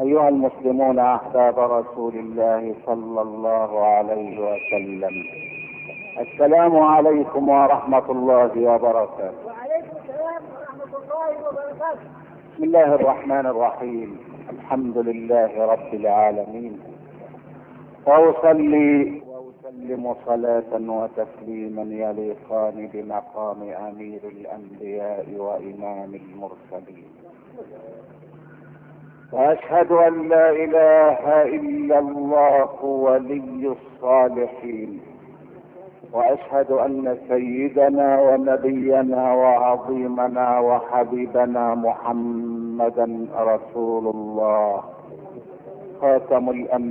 أيها المسلمون أحباب رسول الله صلى الله عليه وسلم السلام عليكم ورحمة الله وبركاته وعليكم السلام ورحمة الله وبركاته بسم الله الرحمن الرحيم الحمد لله رب العالمين وأصلي وأسلم صلاة وتسليما يليقان بمقام أمير الأنبياء وإمام المرسلين واشهد ان لا اله الا الله ولي الصالحين واشهد ان سيدنا ونبينا وعظيمنا وحبيبنا محمدا رسول الله خاتم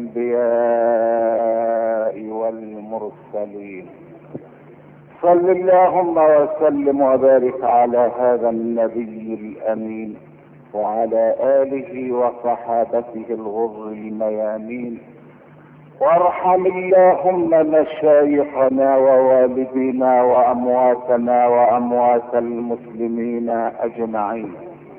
الانبياء والمرسلين صل اللهم وسلم وبارك على هذا النبي الامين وعلى اله وصحابته الغر الميامين وارحم اللهم مشايخنا ووالدينا وامواتنا واموات المسلمين اجمعين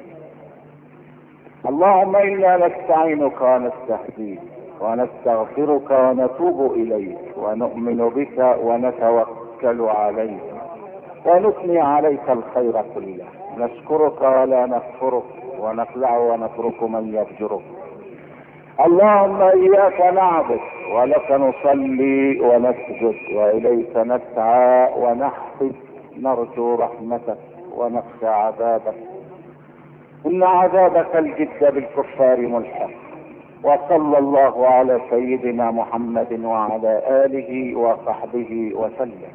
اللهم انا نستعينك ونستهديك ونستغفرك ونتوب اليك ونؤمن بك ونتوكل عليك ونثني عليك الخير كله نشكرك ولا نكفرك ونخلع ونترك من يفجرك اللهم اياك نعبد ولك نصلي ونسجد واليك نسعى ونحفظ نرجو رحمتك ونخشى عذابك ان عذابك الجد بالكفار ملحق وصلى الله على سيدنا محمد وعلى اله وصحبه وسلم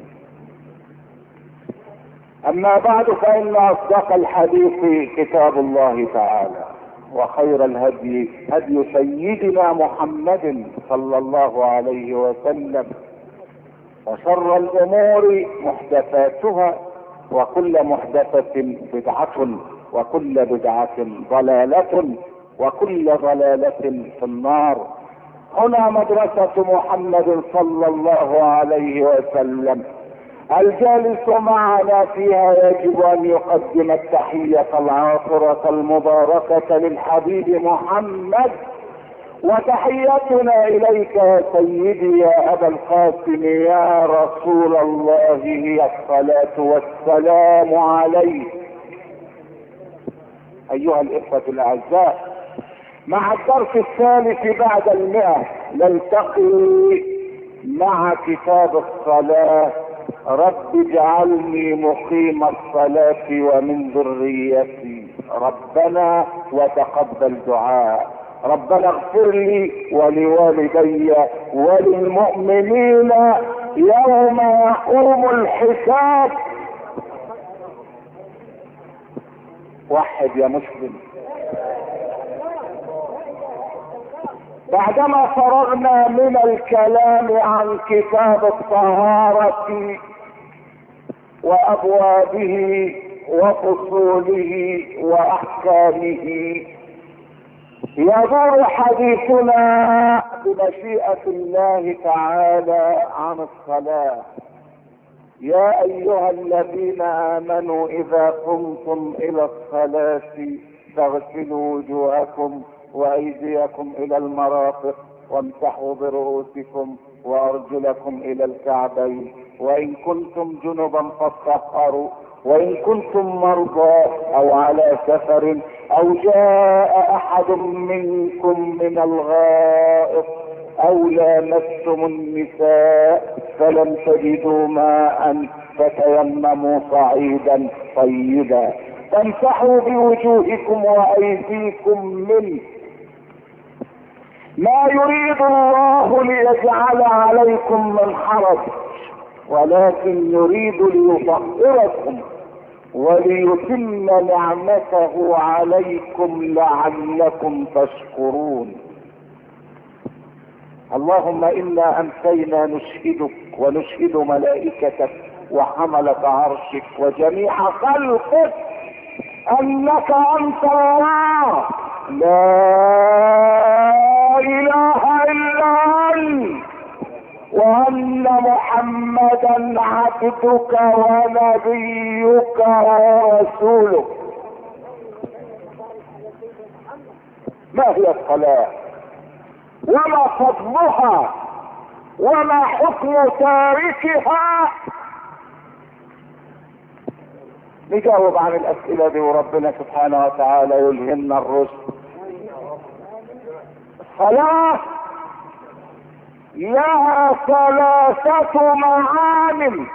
اما بعد فان اصدق الحديث كتاب الله تعالى وخير الهدي هدي سيدنا محمد صلى الله عليه وسلم وشر الامور محدثاتها وكل محدثة بدعة وكل بدعة ضلالة وكل ضلالة في النار هنا مدرسة محمد صلى الله عليه وسلم الجالس معنا فيها يجب ان يقدم التحية العاطرة المباركة للحبيب محمد وتحيتنا اليك يا سيدي يا ابا القاسم يا رسول الله هي الصلاة والسلام عليك ايها الاخوة الاعزاء مع الدرس الثالث بعد المئة نلتقي مع كتاب الصلاة رب اجعلني مقيم الصلاة ومن ذريتي ربنا وتقبل دعاء ربنا اغفر لي ولوالدي وللمؤمنين يوم يقوم الحساب وحد يا مسلم بعدما فرغنا من الكلام عن كتاب الطهارة وابوابه وفصوله واحكامه يدور حديثنا بمشيئة الله تعالى عن الصلاة يا ايها الذين امنوا اذا قمتم الى الصلاة فاغسلوا وجوهكم وايديكم الى المرافق وامسحوا برؤوسكم وارجلكم الى الكعبين وان كنتم جنبا فاطهروا وان كنتم مرضى او على سفر او جاء احد منكم من الغائط او لامستم النساء فلم تجدوا ماء فتيمموا صعيدا طيبا فامسحوا بوجوهكم وايديكم منه ما يريد الله ليجعل عليكم من حرج ولكن يريد ليطهركم وليتم نعمته عليكم لعلكم تشكرون اللهم انا امسينا نشهدك ونشهد ملائكتك وحملة عرشك وجميع خلقك انك انت الله لا اله الا انت وان محمدا عبدك ونبيك ورسولك ما هي الصلاة وما فضلها وما حكم تاركها نجاوب عن الاسئلة دي وربنا سبحانه وتعالى يلهمنا الرشد الصلاة لها ثلاثة معان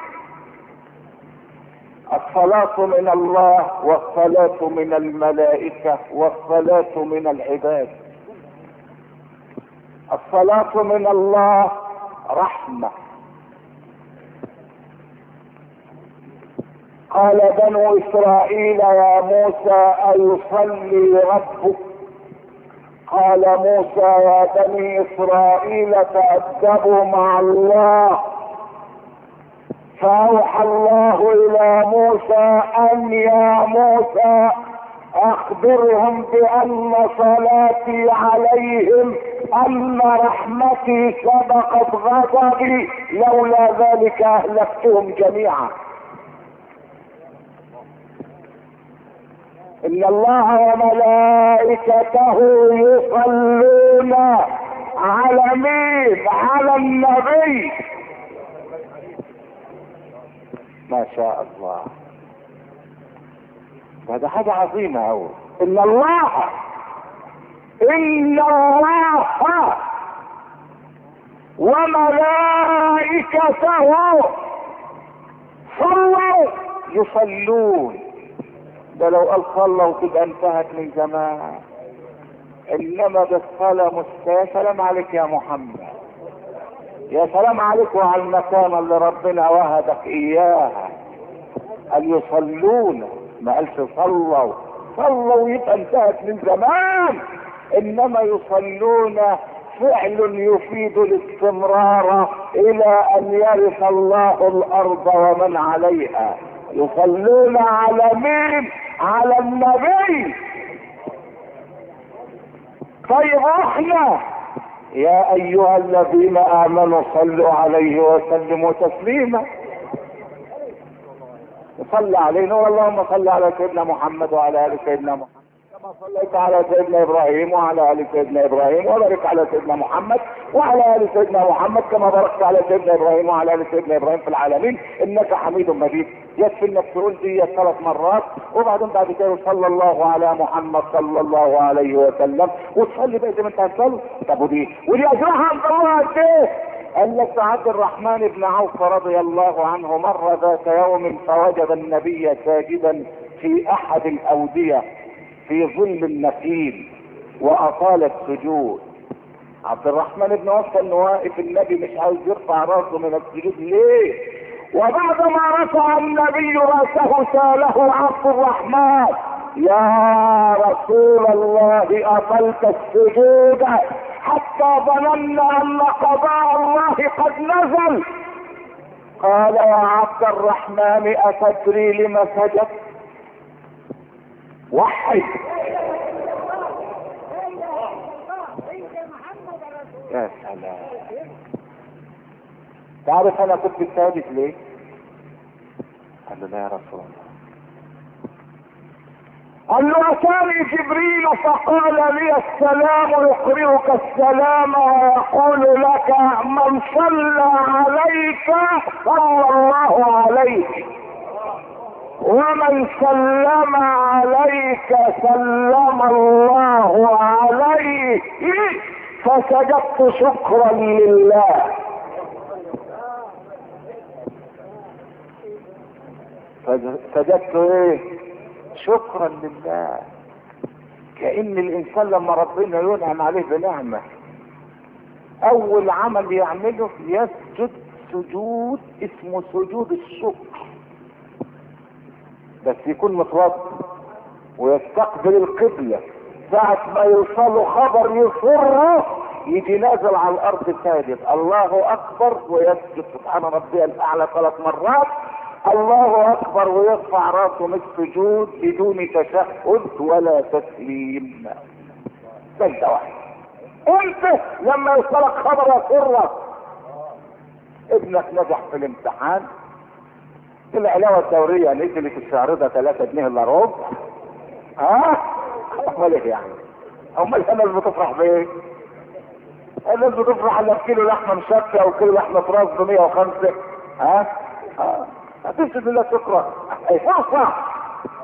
الصلاة من الله والصلاة من الملائكة والصلاة من العباد الصلاة من الله رحمة قال بنو اسرائيل يا موسى ايصلي ربك قال موسى يا بني اسرائيل تأدبوا مع الله فاوحى الله الى موسى ان يا موسى اخبرهم بان صلاتي عليهم ان رحمتي سبقت غضبي لولا ذلك اهلكتهم جميعا ان الله وملائكته يصلون على مين على النبي ما شاء الله هذا حاجة عظيمة أوي إن الله إن الله وملائكته صلوا يصلون ده لو قال صلوا تبقى انتهت من زمان انما بالصلاة مست يا سلام عليك يا محمد يا سلام عليك وعلى المكان اللي ربنا وهبك اياها ان يصلون ما قالش صلوا صلوا يبقى انتهت من زمان انما يصلون فعل يفيد الاستمرار الى ان يرث الله الارض ومن عليها يصلون على مين على النبي طيب احنا يا ايها الذين امنوا صلوا عليه وسلموا تسليما صل علينا واللهم صل على سيدنا محمد وعلى ال سيدنا محمد كما صليت على سيدنا ابراهيم وعلى ال سيدنا ابراهيم وبارك على سيدنا محمد وعلى ال سيدنا محمد كما باركت على سيدنا ابراهيم وعلى ال سيدنا ابراهيم في العالمين انك حميد مجيد يكفي انك تقول دي ثلاث مرات وبعدين بعد كده صلى الله على محمد صلى الله عليه وسلم وتصلي بقى زي ما انت هتصلي طب ودي ودي اجرها عند الله قد ايه؟ قال لك عبد الرحمن بن عوف رضي الله عنه مر ذات يوم فوجد النبي ساجدا في احد الاوديه في ظل النخيل واطال السجود عبد الرحمن بن عوف انه واقف النبي مش عاوز يرفع راسه من السجود ليه وبعد ما رفع النبي راسه ساله عبد الرحمن يا رسول الله اطلت السجود حتى ظننا ان قضاء الله قد نزل قال يا عبد الرحمن اتدري لم سجدت وحد يا سلام تعرف انا كنت ساجد ليه قال له لا يا رسول الله قال له اتاني جبريل فقال لي السلام يقرئك السلام ويقول لك من صلى عليك صلى الله عليك ومن سلم عليك سلم الله عليه فسجدت شكرا لله سجدت ايه شكرا لله كأن الانسان لما ربنا ينعم عليه بنعمة اول عمل يعمله يسجد سجود اسمه سجود الشكر بس يكون متوضي ويستقبل القبلة ساعة ما يوصله خبر يسره يجي نازل على الارض ساجد الله اكبر ويسجد سبحان ربي الاعلى ثلاث مرات الله اكبر ويرفع راسه من السجود بدون تشهد ولا تسليم سجده واحده انت لما يوصلك خبر يسرك ابنك نجح في الامتحان العلاوه الدوريه نزلت الشهر ده 3 جنيه الا ربع ها امال ايه يعني امال الناس بتفرح بايه؟ الناس بتفرح الا بكيلو لحمه مشكه او كيلو لحمه راس ب 105 ها؟ ها؟ هتفسد الله تكره هيفرح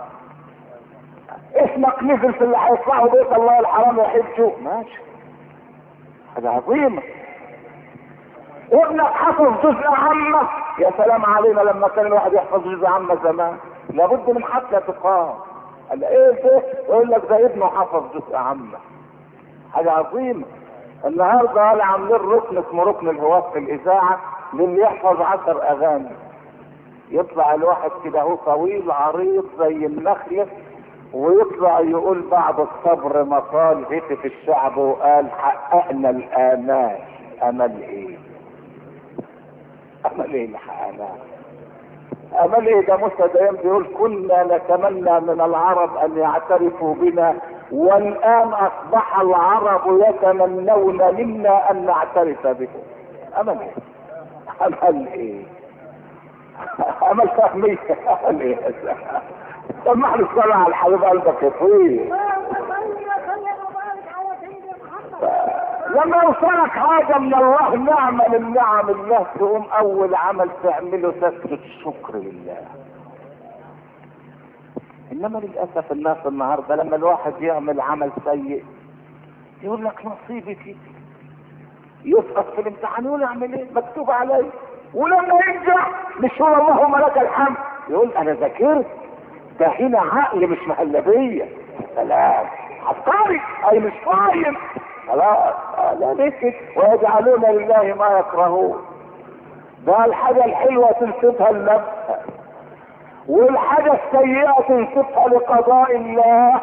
اسمك نزل في اللي هيطلعوا بيت الله الحرام يحجوا ماشي حاجه عظيمه ابنك حفظ جزء عامة يا سلام علينا لما كان الواحد يحفظ جزء عامة زمان لابد من حفلة تقام قال ايه ده يقول لك ده ابنه حفظ جزء عامة حاجة عظيمة النهارده قال عاملين ركن اسمه ركن الهواة في الإذاعة للي يحفظ عشر أغاني يطلع الواحد كده هو طويل عريض زي النخلة ويطلع يقول بعد الصبر مطال هتف الشعب وقال حققنا الآمال أمل إيه؟ امل ايه اللي حققناه امل ايه ده موسى دايم بيقول كنا نتمنى من العرب ان يعترفوا بنا والان اصبح العرب يتمنون منا ان نعترف بهم امل ايه امل ايه امل فهمية امل ايه طب ما احنا الصلاة على الحبيب قلبك يا طويل لما يوصلك حاجه من الله نعمه من نعم الله تقوم اول عمل تعمله تسجد شكر لله انما للاسف الناس النهارده لما الواحد يعمل عمل سيء يقول لك نصيبي فيه يسقط في الامتحان يقول اعمل ايه مكتوب علي ولما ينجح مش هو اللهم لك الحمد يقول انا ذاكرت ده هنا عقل مش مهلبيه سلام عبقري اي مش فاهم خلاص لا نكت ويجعلون لله ما يكرهون ده الحاجة الحلوة تنسبها لنفسها والحاجة السيئة تنسبها لقضاء الله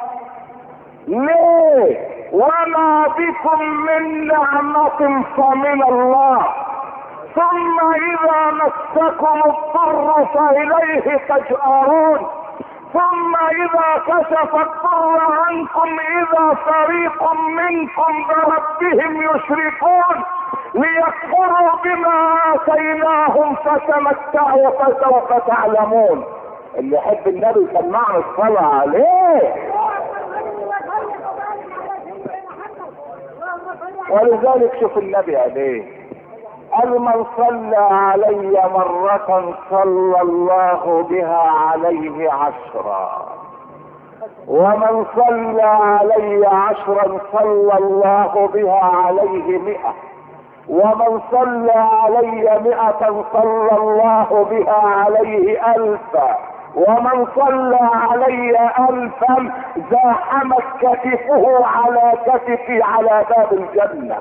ليه وما بكم من نعمة فمن الله ثم إذا مسكم الضر فإليه تجأرون ثم اذا كشف الضر عنكم اذا فريق منكم بربهم يشركون ليكفروا بما اتيناهم فتمتعوا فسوف تعلمون اللي يحب النبي سمعنا الصلاة عليه ولذلك شوف النبي عليه قال من صلى علي مرة صلى الله بها عليه عشرا ومن صلى علي عشرا صلى الله بها عليه مئة ومن صلى علي مئة صلى الله بها عليه ألفا ومن صلى علي ألفا زاحمت كتفه على كتفي على باب الجنة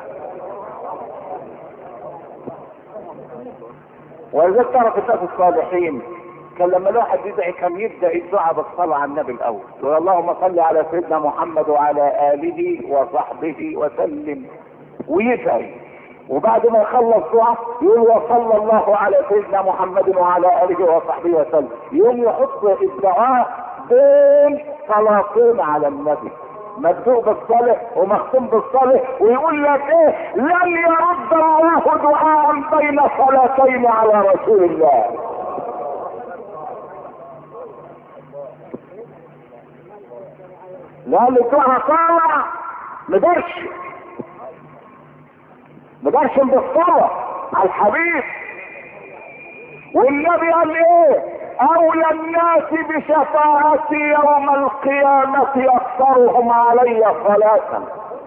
ولذلك تعرف الناس الصالحين كان لما الواحد يدعي كان يبدا الدعاء بالصلاه على النبي الاول يقول اللهم صل على سيدنا محمد وعلى اله وصحبه وسلم ويدعي وبعد ما يخلص دعاء يقول وصلى الله على سيدنا محمد وعلى اله وصحبه وسلم يقوم يحط الدعاء بين صلاتين على النبي مبدوء بالصالح ومختوم بالصالح ويقول لك ايه لن يرد الله دعاء بين صلاتين على رسول الله لا الدعاء طالع مدرش مدرش بالصلاة على الحبيب والنبي قال ايه اولى الناس بشفاعتي يوم القيامة اكثرهم علي صلاة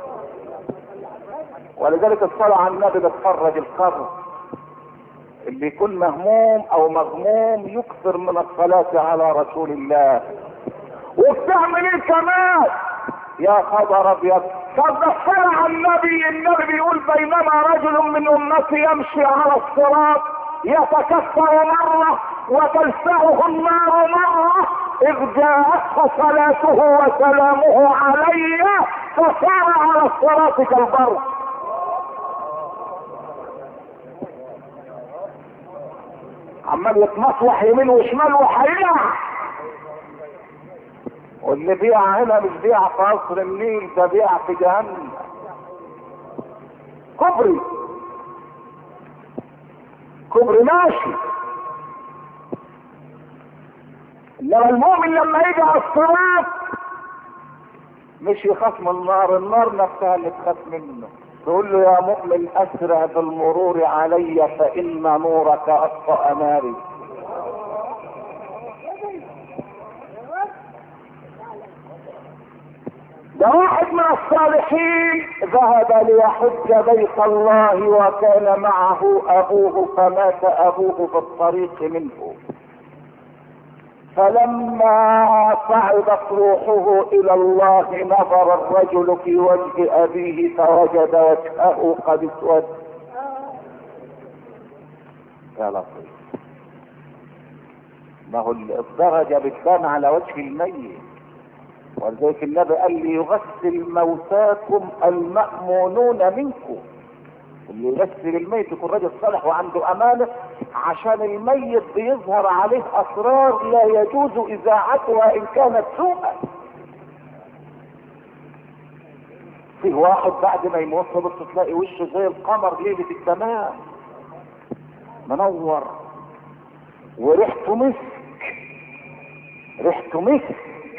ولذلك الصلاة على النبي بتفرج القبر اللي يكون مهموم او مغموم يكثر من الصلاة على رسول الله وبتعمل ايه كمان يا خبر ابيض طب ده الصلاة على النبي النبي بيقول بينما رجل من امتي يمشي على الصراط يتكسر مرة وتلسعه النار مرة إذ جاءته صلاته وسلامه علي فصار على الصراط كالبرق عمال يتمصلح يمين وشمال وحيرة واللي بيع هنا مش بيع في قصر النيل ده بيع في جهنم كبري كبري ماشي انما المؤمن لما يجي على الصراط مش يخاف من النار النار نفسها اللي تخاف منه تقول له يا مؤمن اسرع بالمرور علي فان نورك اطفا ناري ده واحد من الصالحين ذهب ليحج بيت الله وكان معه ابوه فمات ابوه في الطريق منه فلما صعدت روحه الى الله نظر الرجل في وجه ابيه فوجد وجهه قد اسود يا لطيف ما هو الدرجة بتبان على وجه الميت ولذلك النبي قال لي يغسل موتاكم المأمونون منكم اللي يغسل الميت يكون راجل صالح وعنده امانه عشان الميت بيظهر عليه اسرار لا يجوز اذاعتها ان كانت سوءا في واحد بعد ما يموت بص تلاقي وشه زي القمر ليله التمام منور وريحته مسك ريحته مسك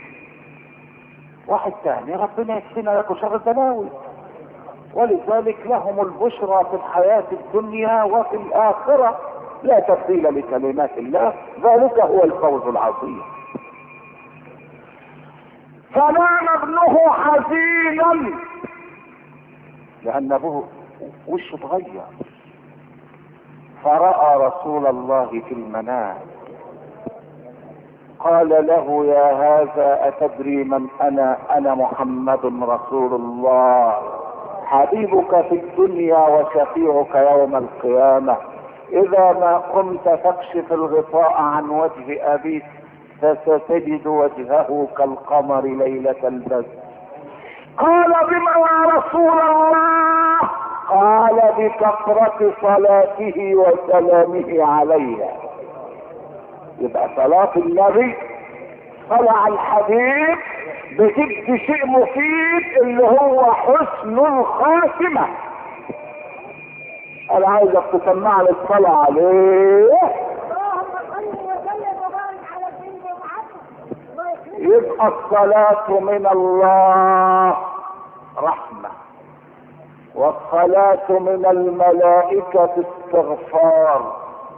واحد تاني ربنا يكفينا ياكل شر البلاوي ولذلك لهم البشرى في الحياة الدنيا وفي الآخرة لا تبديل لكلمات الله ذلك هو الفوز العظيم فنام ابنه حزينا لأن أبوه وشه اتغير فرأى رسول الله في المنام قال له يا هذا أتدري من أنا أنا محمد رسول الله حبيبك في الدنيا وشفيعك يوم القيامة إذا ما قمت فاكشف الغطاء عن وجه أبيك فستجد وجهه كالقمر ليلة البدر قال بما يا رسول الله قال بكثرة صلاته وسلامه عليها يبقى صلاة النبي طلع الحبيب بتدي شيء مفيد اللي هو حسن الخاتمة انا عايزك تسمع لي الصلاة عليه اللهم صل وسلم وبارك على سيدنا محمد الله يكرمك يبقى الصلاة من الله رحمة والصلاة من الملائكة استغفار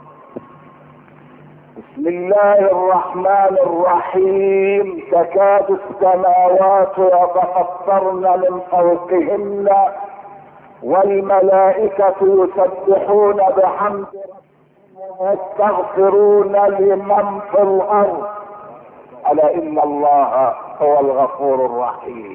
بسم الله الرحمن الرحيم تكاد السماوات يتفطرن من فوقهن والملائكة يسبحون بحمد ربهم ويستغفرون لمن في الأرض ألا إن الله هو الغفور الرحيم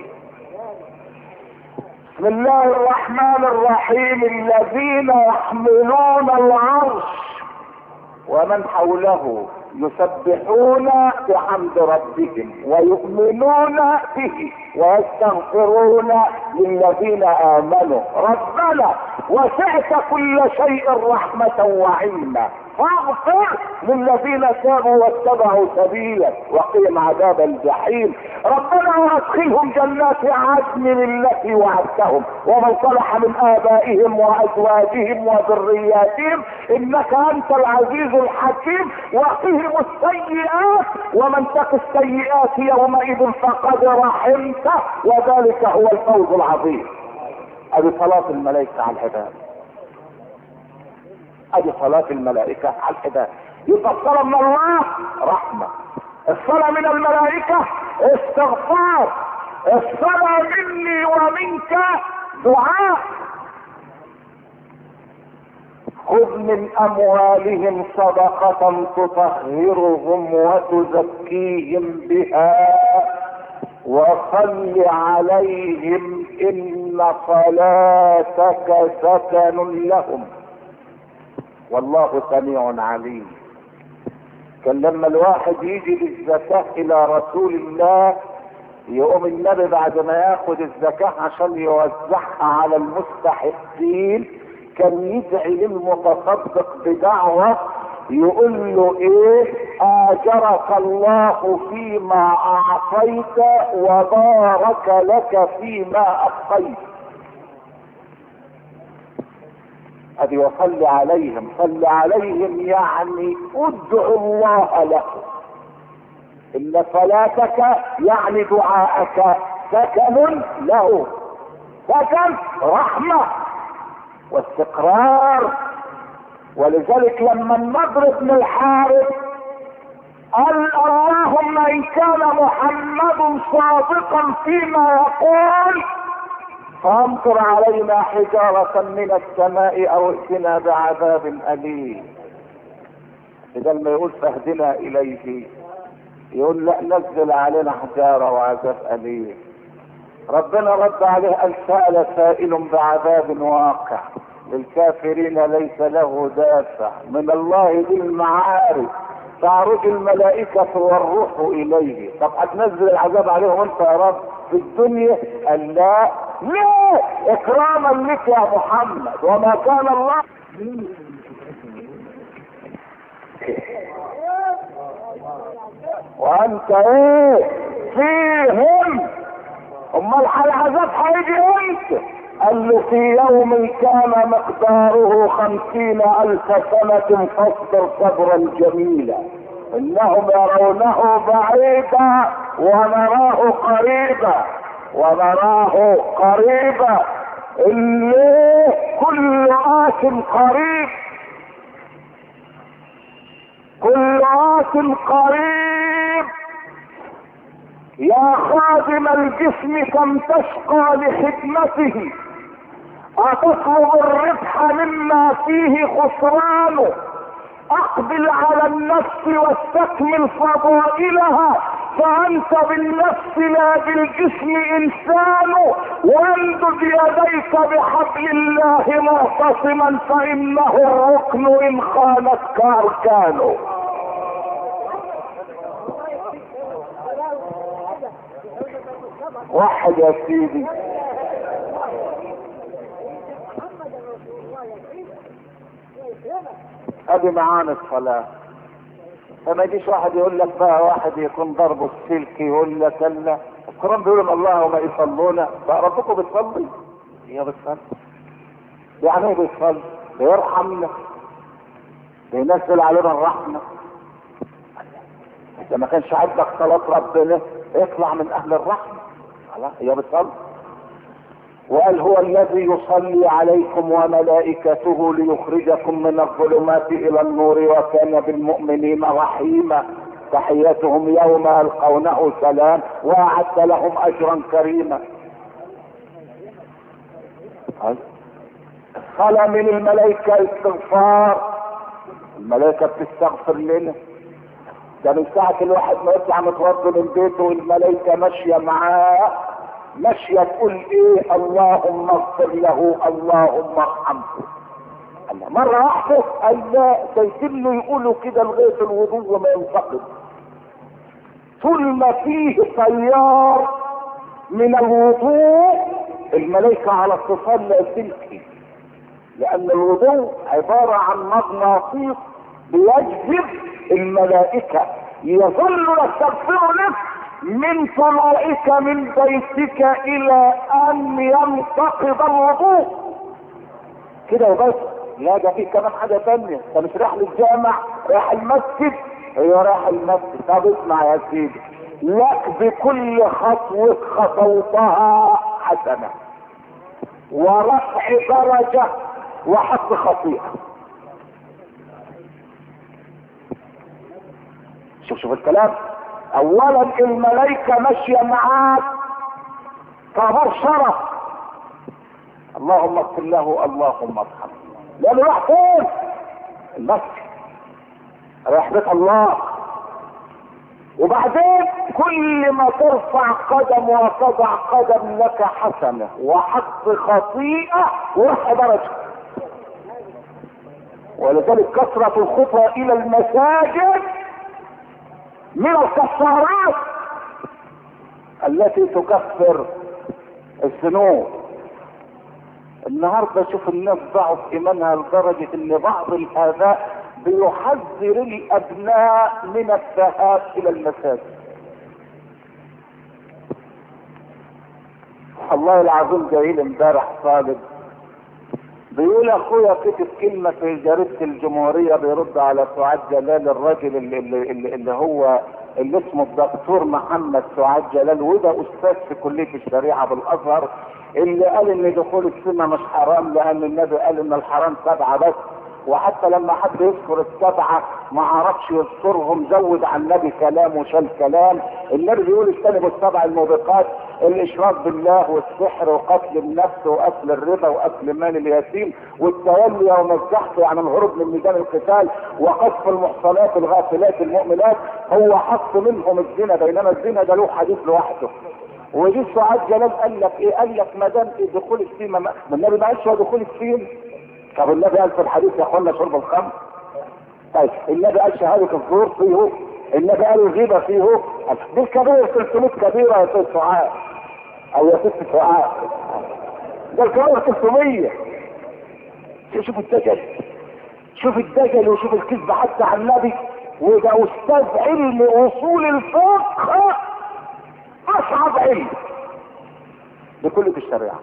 بسم الله الرحمن الرحيم الذين يحملون العرش ومن حوله يسبحون بحمد ربهم ويؤمنون به ويستغفرون للذين امنوا ربنا وسعت كل شيء رحمة وعلما فاغفر للذين تابوا واتبعوا سبيلك وقهم عذاب الجحيم ربنا وادخلهم جنات عدن التي وعدتهم ومن صلح من ابائهم وازواجهم وذرياتهم انك انت العزيز الحكيم وقهم السيئات ومن تق السيئات يومئذ فقد رحمته وذلك هو الفوز العظيم ادي صلاة الملائكة على العباد ادي صلاة الملائكة على العباد يبقى الصلاة من الله رحمة الصلاة من الملائكة استغفار الصلاة مني ومنك دعاء خذ من اموالهم صدقة تطهرهم وتزكيهم بها وصل عليهم ان صلاتك سكن لهم والله سميع عليم كان لما الواحد يجي بالزكاة الى رسول الله يقوم النبي بعد ما ياخد الزكاة عشان يوزعها على المستحقين كان يدعي للمتصدق بدعوة يقول له ايه اجرك الله فيما اعطيت وبارك لك فيما ابقيت ادي وصل عليهم صل عليهم يعني ادعو الله لهم ان صلاتك يعني دعاءك سكن له سكن رحمة واستقرار ولذلك لما النضر بن الحارث قال اللهم ان كان محمد صادقا فيما يقول فامطر علينا حجارة من السماء او ائتنا بعذاب اليم بدل ما يقول فاهدنا اليه يقول لا نزل علينا حجارة وعذاب اليم ربنا رد عليه قال سأل سائل بعذاب واقع للكافرين ليس له دافع من الله ذي المعارف تعرج الملائكة والروح إليه طب هتنزل العذاب عليهم أنت يا رب في الدنيا قال لا ليه إكراما لك يا محمد وما كان الله وأنت إيه فيهم أمال العذاب هيجي إمتى قال له في يوم كان مقداره خمسين ألف سنة فاصبر صبرا جميلا إنهم يرونه بعيدا ونراه قريبا ونراه قريبا اللي كل آت قريب كل آت قريب يا خادم الجسم كم تشقى لخدمته أتطلب الربح مما فيه خسرانه أقبل على النفس واستكمل فضائلها فأنت بالنفس لا بالجسم إنسان وامدد يديك بحبل الله معتصما فإنه الركن إن خانتك أركانه وحد يا سيدي ادي معانا الصلاة فما يجيش واحد يقول لك بقى واحد يكون ضربه السلك يقول لك لا القرآن بيقول اللهم يصلون بقى ربكم بتصلي هي بتصلي يعني ايه بيصلي بيرحمنا بينزل علينا الرحمة اذا ما كانش عندك صلاة ربنا اطلع من اهل الرحمة خلاص هي بتصلي وقال هو الذي يصلي عليكم وملائكته ليخرجكم من الظلمات الى النور وكان بالمؤمنين رحيما تحيتهم يوم يلقونه سلام واعد لهم اجرا كريما صلى من الملائكة استغفار الملائكة بتستغفر لنا ده من ساعة الواحد ما يطلع متوضي من بيته والملائكة ماشية معاه ماشية تقول ايه اللهم اغفر له اللهم ارحمه الله مرة واحدة قال لا سيتم يقولوا كده لغاية الوضوء ما ينتقد طول ما فيه تيار من الوضوء الملائكة على اتصال لاسلكي لان الوضوء عبارة عن مغناطيس بيجذب الملائكة يظل يستغفر لك من طلوعك من بيتك الى ان ينتقض الوضوء كده وبس لا ده في كمان حاجة تانية انت مش رايح للجامع رايح المسجد هي رايح المسجد طب اسمع يا سيدي لك بكل خطوة خطوتها حسنة ورفع درجة وحط خطيئة شوف شوف الكلام اولا الملائكة ماشية معاك طهر شرف اللهم اغفر له اللهم ارحمه لانه راح فين المسجد راح بيت الله وبعدين كل ما ترفع قدم وتضع قدم لك حسنة وحط خطيئة ورفع درجة ولذلك كثرة الخطى الى المساجد من الكفارات التي تكفر الذنوب النهارده شوف الناس ضعف ايمانها لدرجه ان بعض الاباء بيحذر الابناء من الذهاب الى المساجد الله العظيم جميل امبارح طالب بيقول اخويا كتب كلمة في جريدة الجمهورية بيرد على سعاد جلال الراجل اللي, اللي, اللي, اللي هو اللي اسمه الدكتور محمد سعاد جلال وده استاذ في كليه الشريعه بالازهر اللي قال ان دخول السينما مش حرام لان النبي قال ان الحرام سبعه بس وحتى لما حد يذكر السبعه ما عرفش يذكرهم زود على النبي كلام وشال كلام النبي بيقول اجتنبوا السبع الموبقات الاشراك بالله والسحر وقتل النفس واكل الربا واكل مال اليتيم والتولي يوم الزحف عن الهروب من ميدان القتال وقذف المحصنات الغافلات المؤمنات هو حط منهم الزنا بينما الزنا ده له حديث لوحده ودي سعاد جلال قال لك ايه؟ قال لك ما دام دخول السيما ما النبي ما قالش هو دخول السين طب النبي قال في الحديث يا اخوانا شرب الخمر طيب النبي قال شهاده الزور فيه النبي قال الغيبه فيه دي الكبائر 300 كبيره يا ست سعاد او يا ست سعاد ده الكبائر 300 شوف الدجل شوف الدجل وشوف الكذب حتى على النبي وده استاذ علم اصول الفقه اصعب علم بكل الشريعه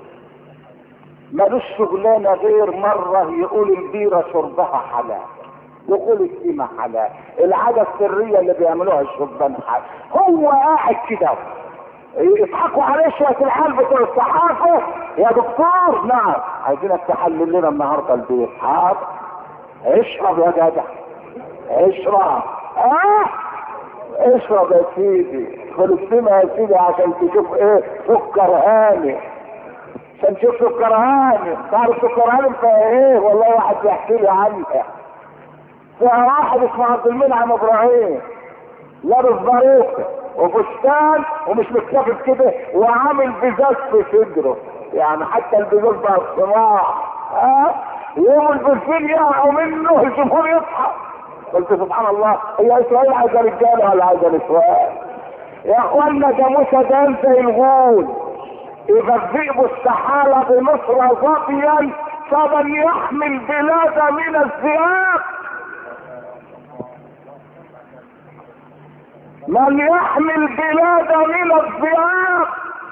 ملوش شغلانه غير مره يقول البيره شربها حلال يقول السيمة حلال العادة السرية اللي بيعملوها الشبان حلال هو قاعد كده يضحكوا عليه شوية الحال بتوع الصحافة يا دكتور نعم عايزينك تحلل لنا النهارده البيت حاضر اشرب يا جدع اشرب اه اشرب يا سيدي فلسطين يا سيدي عشان تشوف ايه سكر هاني عشان تشوف سكر هاني تعرف سكر هاني فيها ايه والله واحد بيحكي لي عنها فيها واحد اسمه عبد المنعم ابراهيم لابس باروكه وفستان ومش متكفف كده وعامل بزاز في صدره يعني حتى البزاز بقى الصناع ها يوم البنزين يقعوا منه الجمهور يضحك قلت سبحان الله هي اسرائيل عايزه رجاله ولا عايزه نسوان يا اخوانا ده موسى ده زي الغول اذا الذئب استحال بمصر ظبيا فمن يحمي البلاد من الذئاب من يحمي البلاد من الذئاب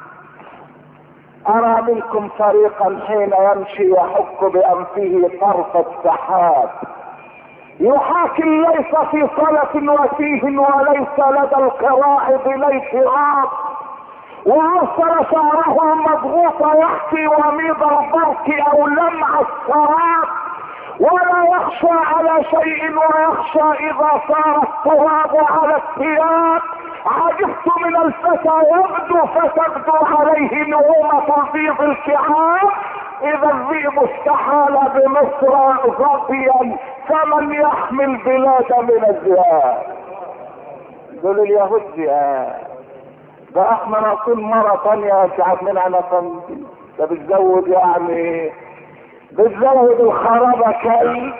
ارى منكم فريقا حين يمشي يحك بانفه طرف السحاب يحاكي ليس في صلة وتيه وليس لدى القرائض ليتراب وارسل شعره مضغوط يحكي وميض البرق او لمع السراب ولا يخشى على شيء ويخشى اذا صار التراب على الثياب عجبت من الفتى يبدو فتبدو عليه نعومة بيض الكعاب اذا الذئب استحال بمصر ظبيا فمن يحمي البلاد من الذئاب دول اليهود ذئاب ده احنا نقول مرة تانية ساعات من انا فندي ده بتزود يعني بتزود الخرابة كي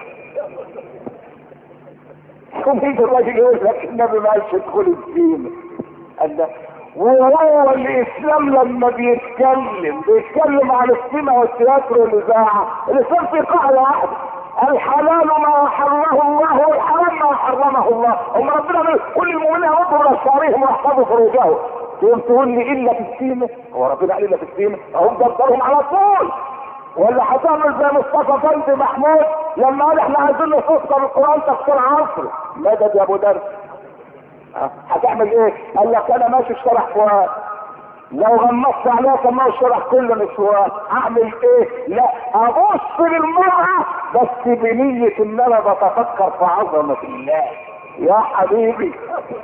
ومين الراجل يقول لك النبي ما قالش ادخل الدين قال ده وهو الاسلام لما بيتكلم بيتكلم عن السينما والتياترو والاذاعه الاسلام في قاعده واحده الحلال ما حرمه الله والحرام ما حرمه الله هم ربنا بيقول كل المؤمنين يغضوا من ابصارهم ويحفظوا فروجهم تقوم تقول لي الا في السينما هو ربنا قال الا في السينما هم دبرهم على طول ولا هتعمل زي مصطفى فندي محمود لما قال احنا عايزين نفسر القران تفسير عصري مدد يا ابو درس هتعمل ايه؟ قال لك انا ماشي في شارع فؤاد لو غمضت عليها كان ما الشارع كله نسوان اعمل ايه؟ لا ابص للمرأة بس بنية ان انا بتفكر في عظمة الله يا حبيبي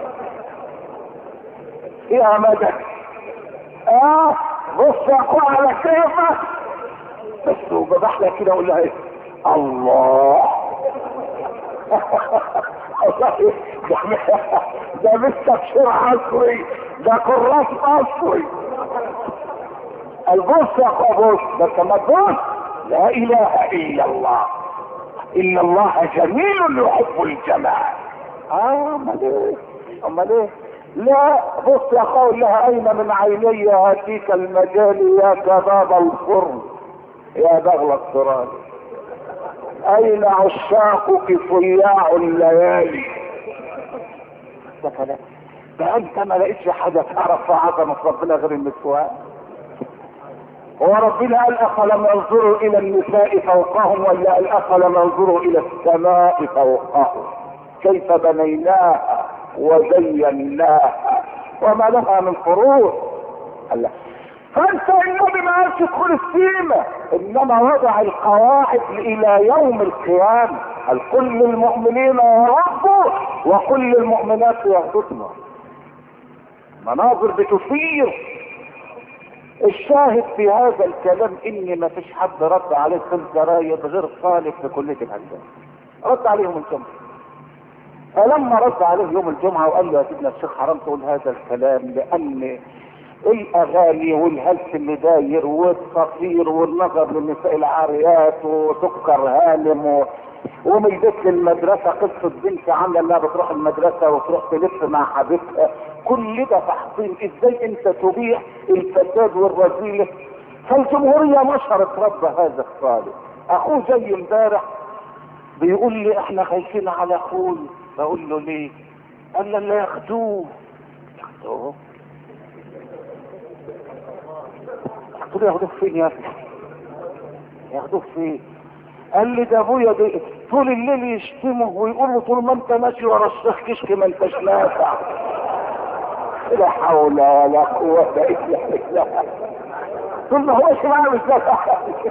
يا مدد اه بص يا اخويا على كيفك بس وببح لها كده اقول لها ايه؟ الله ده مش تفسير عصري ده كراس عصري البص يا اخويا بص بس ما تبص لا اله الا الله ان الله جميل يحب الجمال اه امال ايه امال ايه لا بص يا اخويا لها اين من عيني هاتيك المجال يا كباب الفرن يا بغل التراب اين عشاقك صياع الليالي ده كلام ده انت ما لقيتش حاجه تعرف في عظمه ربنا غير النسوان هو ربنا قال افلم ينظروا الى النساء فوقهم ولا قال افلم ينظروا الى السماء فوقهم كيف بنيناها وزيناها وما لها من فروض الله فانت النبي ما قالش ادخل السيمة انما وضع القواعد الى يوم القيامة قال كل المؤمنين يربوا وكل المؤمنات يهددن مناظر بتثير الشاهد في هذا الكلام ان ما فيش حد رد عليه في الجرايد غير طالب في كلية الهندسة رد عليهم الجمعة فلما رد عليه يوم الجمعة وقال له يا سيدنا الشيخ حرام تقول هذا الكلام لان الاغاني والهلس اللي داير والتصوير والنظر للنساء العاريات وسكر هانم و... ومن البيت للمدرسة قصة بنت عاملة انها بتروح المدرسة وتروح تلف مع حبيبها كل ده تحصيل ازاي انت تبيع الفساد والرذيلة فالجمهورية نشرت رب هذا الصالح اخوه جاي امبارح بيقول لي احنا خايفين على اخوي بقول له ليه قال لي لا ياخدوه ياخدوه قلت له ياخدوه فين يا ابني ياخدوه فين قال لي ده ابويا ده طول الليل يشتمه ويقول له طول ما انت ماشي ورا الشيخ كشك ما انتش نافع لا حول ولا قوة الا بالله طول ما هو ماشي معاه مش نافع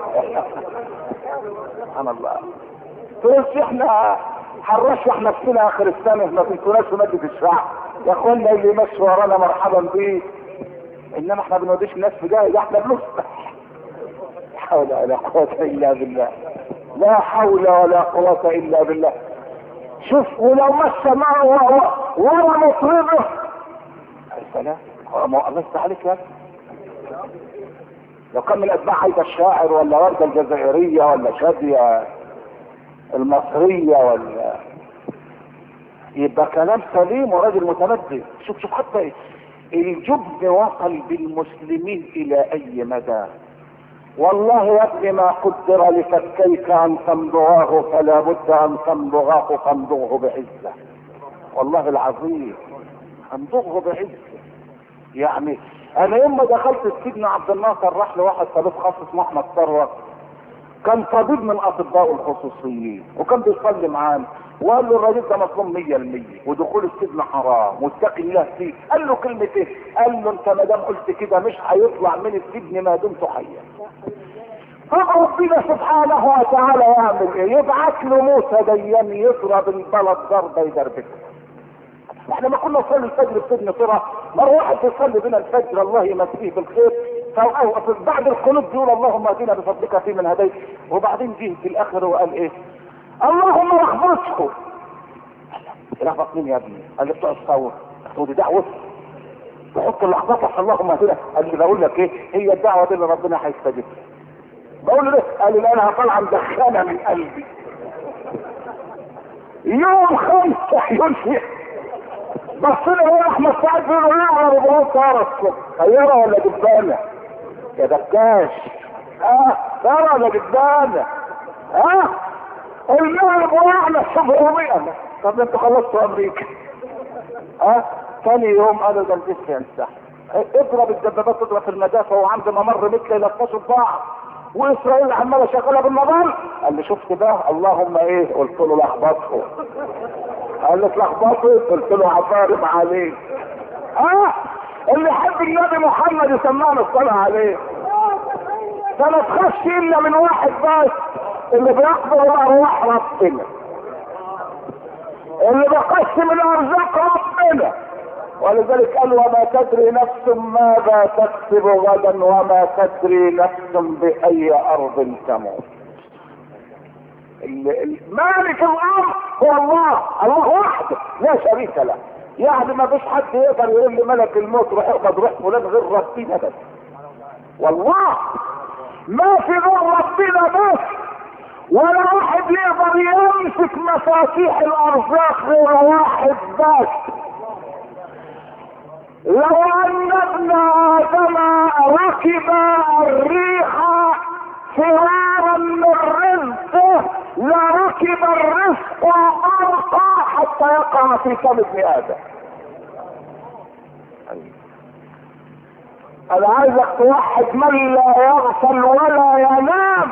سبحان الله تقولش احنا هنرشح نفسنا اخر السنة ما كنتوناش في مادة الشعب يا اخوانا اللي ماشي ورانا مرحبا بيه انما احنا بنوديش الناس في جاي ده احنا بنصبح لا حول ولا قوة الا بالله لا حول ولا قوة الا بالله شوف ولو مشى معه وهو ورا مطربه السلام الله يفتح عليك يا لو كان من اتباع هيدا الشاعر ولا وردة الجزائرية ولا شادية المصرية ولا يبقى كلام سليم وراجل متمدن شوف شوف حتى ايه الجبن وصل بالمسلمين الى اي مدى والله يا ابني ما قدر لفكيك ان تمضغاه فلا بد ان تمضغاه فامضغه بعزه والله العظيم امضغه بعزه يعني انا يوم ما دخلت السجن عبد الناصر راح لواحد طبيب خاص اسمه احمد ثروت كان طبيب من اطباء الخصوصيين وكان بيصلي معانا وقال له الراجل ده مظلوم 100% ودخول السجن حرام واتقي الله فيه قال له كلمتين قال له انت ما دام قلت كده مش هيطلع من السجن ما دمت حيا فربنا سبحانه وتعالى يعمل ايه يبعث له موسى ديان يضرب البلد ضربه يدربكه احنا ما كنا نصلي الفجر في سجن طرى مره واحد يصلي بنا الفجر الله يمسيه بالخير بعد القنوت بيقول اللهم اهدنا بفضلك في من هديت وبعدين جه في الاخر وقال ايه اللهم لخبطكم لخبط مين يا ابني قال لي بتوع الثور ودي دعوه تحط اللخبطه اللهم اهدنا قال لي بقول لك ايه هي الدعوه دي اللي ربنا هيستجيب بقول له ليه قال لي لا انا هطلع مدخنه من قلبي يوم خمسة ينفع بص لي هو احمد سعد بيقول له ايه انا بقول طاره الصبح طياره ولا دبانه يا دكاش اه طياره ولا دبانه اه المغرب وقعنا 700 طب انتوا خلصتوا امريكا اه ثاني يوم قالوا ده الجيش ينسحب اضرب الدبابات تضرب في المدافع وعند ممر مثل يلطشوا بعض واسرائيل عماله شغاله بالنظام قال لي شفت بقى اللهم ايه قلت له لخبطه قال لي اتلخبطوا قلت له عفارم عليه اه اللي يحب النبي محمد يسمعنا الصلاه عليه فما تخافش الا من واحد بس اللي بيقبل الارواح ربنا اللي بيقسم الارزاق ربنا ولذلك قال وما تدري نفس ماذا تكسب غدا وما تدري نفس باي ارض تموت مالك الامر هو الله الله وحده لا شريك له يعني ما فيش حد يقدر يقول لي ملك الموت روح اقبض روح فلان غير ربنا بس والله ما في غير ربنا بس ولا واحد يقدر يمسك مفاتيح الارزاق غير واحد بس لو ان ابن ادم ركب الريح فرارا من رزقه لركب الرزق ارقى حتى يقع في فم ابن ادم انا عايزك توحد من لا يغفل ولا ينام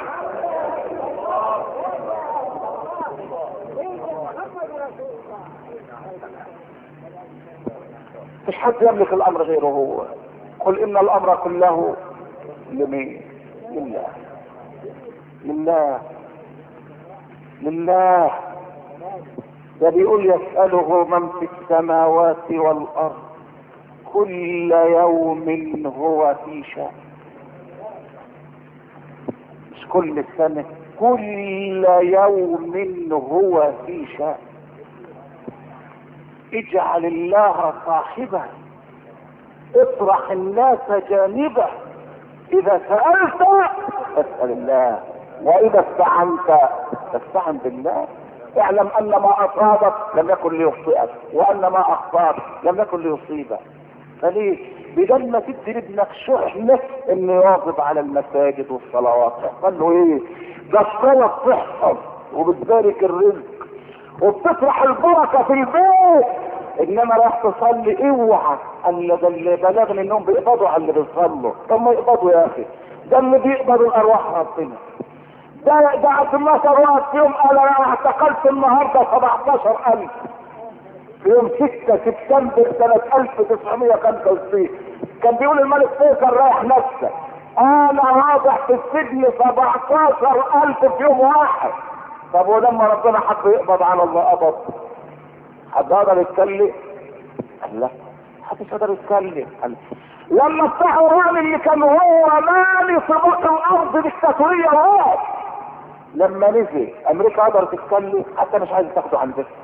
مش حد يملك الامر غيره هو قل ان الامر كله لمين لله لله لله ده بيقول يسأله من في السماوات والأرض كل يوم هو في شأن مش كل سنة كل يوم هو في شأن اجعل الله صاحبه اطرح الناس جانبه اذا سألت فاسأل الله واذا استعنت فاستعن بالله اعلم ان ما اصابك لم يكن ليخطئك وان ما اخطاك لم يكن ليصيبك فليه بدل ما تدي لابنك شحنة انه يواظب على المساجد والصلوات قال له ايه ده الصلاة بتحصل وبتبارك الرزق وبتطرح البركة في البيت انما راح تصلي اوعى ان ده اللي بلغني انهم بيقبضوا على اللي بيصلوا طب ما يقبضوا يا اخي ده اللي بيقبضوا الارواح ربنا ده ده عبد الناصر واحد فيهم قال انا اعتقلت النهارده 17000 في يوم 6 سبتمبر سنة 1965 كان بيقول الملك فيصل رايح نفسه انا واضح في السجن 17000 في يوم واحد طب ولما ربنا حب يقبض على الله قبض حد قدر يتكلم؟ قال لا محدش قدر يتكلم قال لما افتحوا الراجل اللي كان هو مالي سباق الارض ديكتاتوريه راح لما نزل امريكا قدرت تتكلم حتى مش عايز تاخده عن ذكر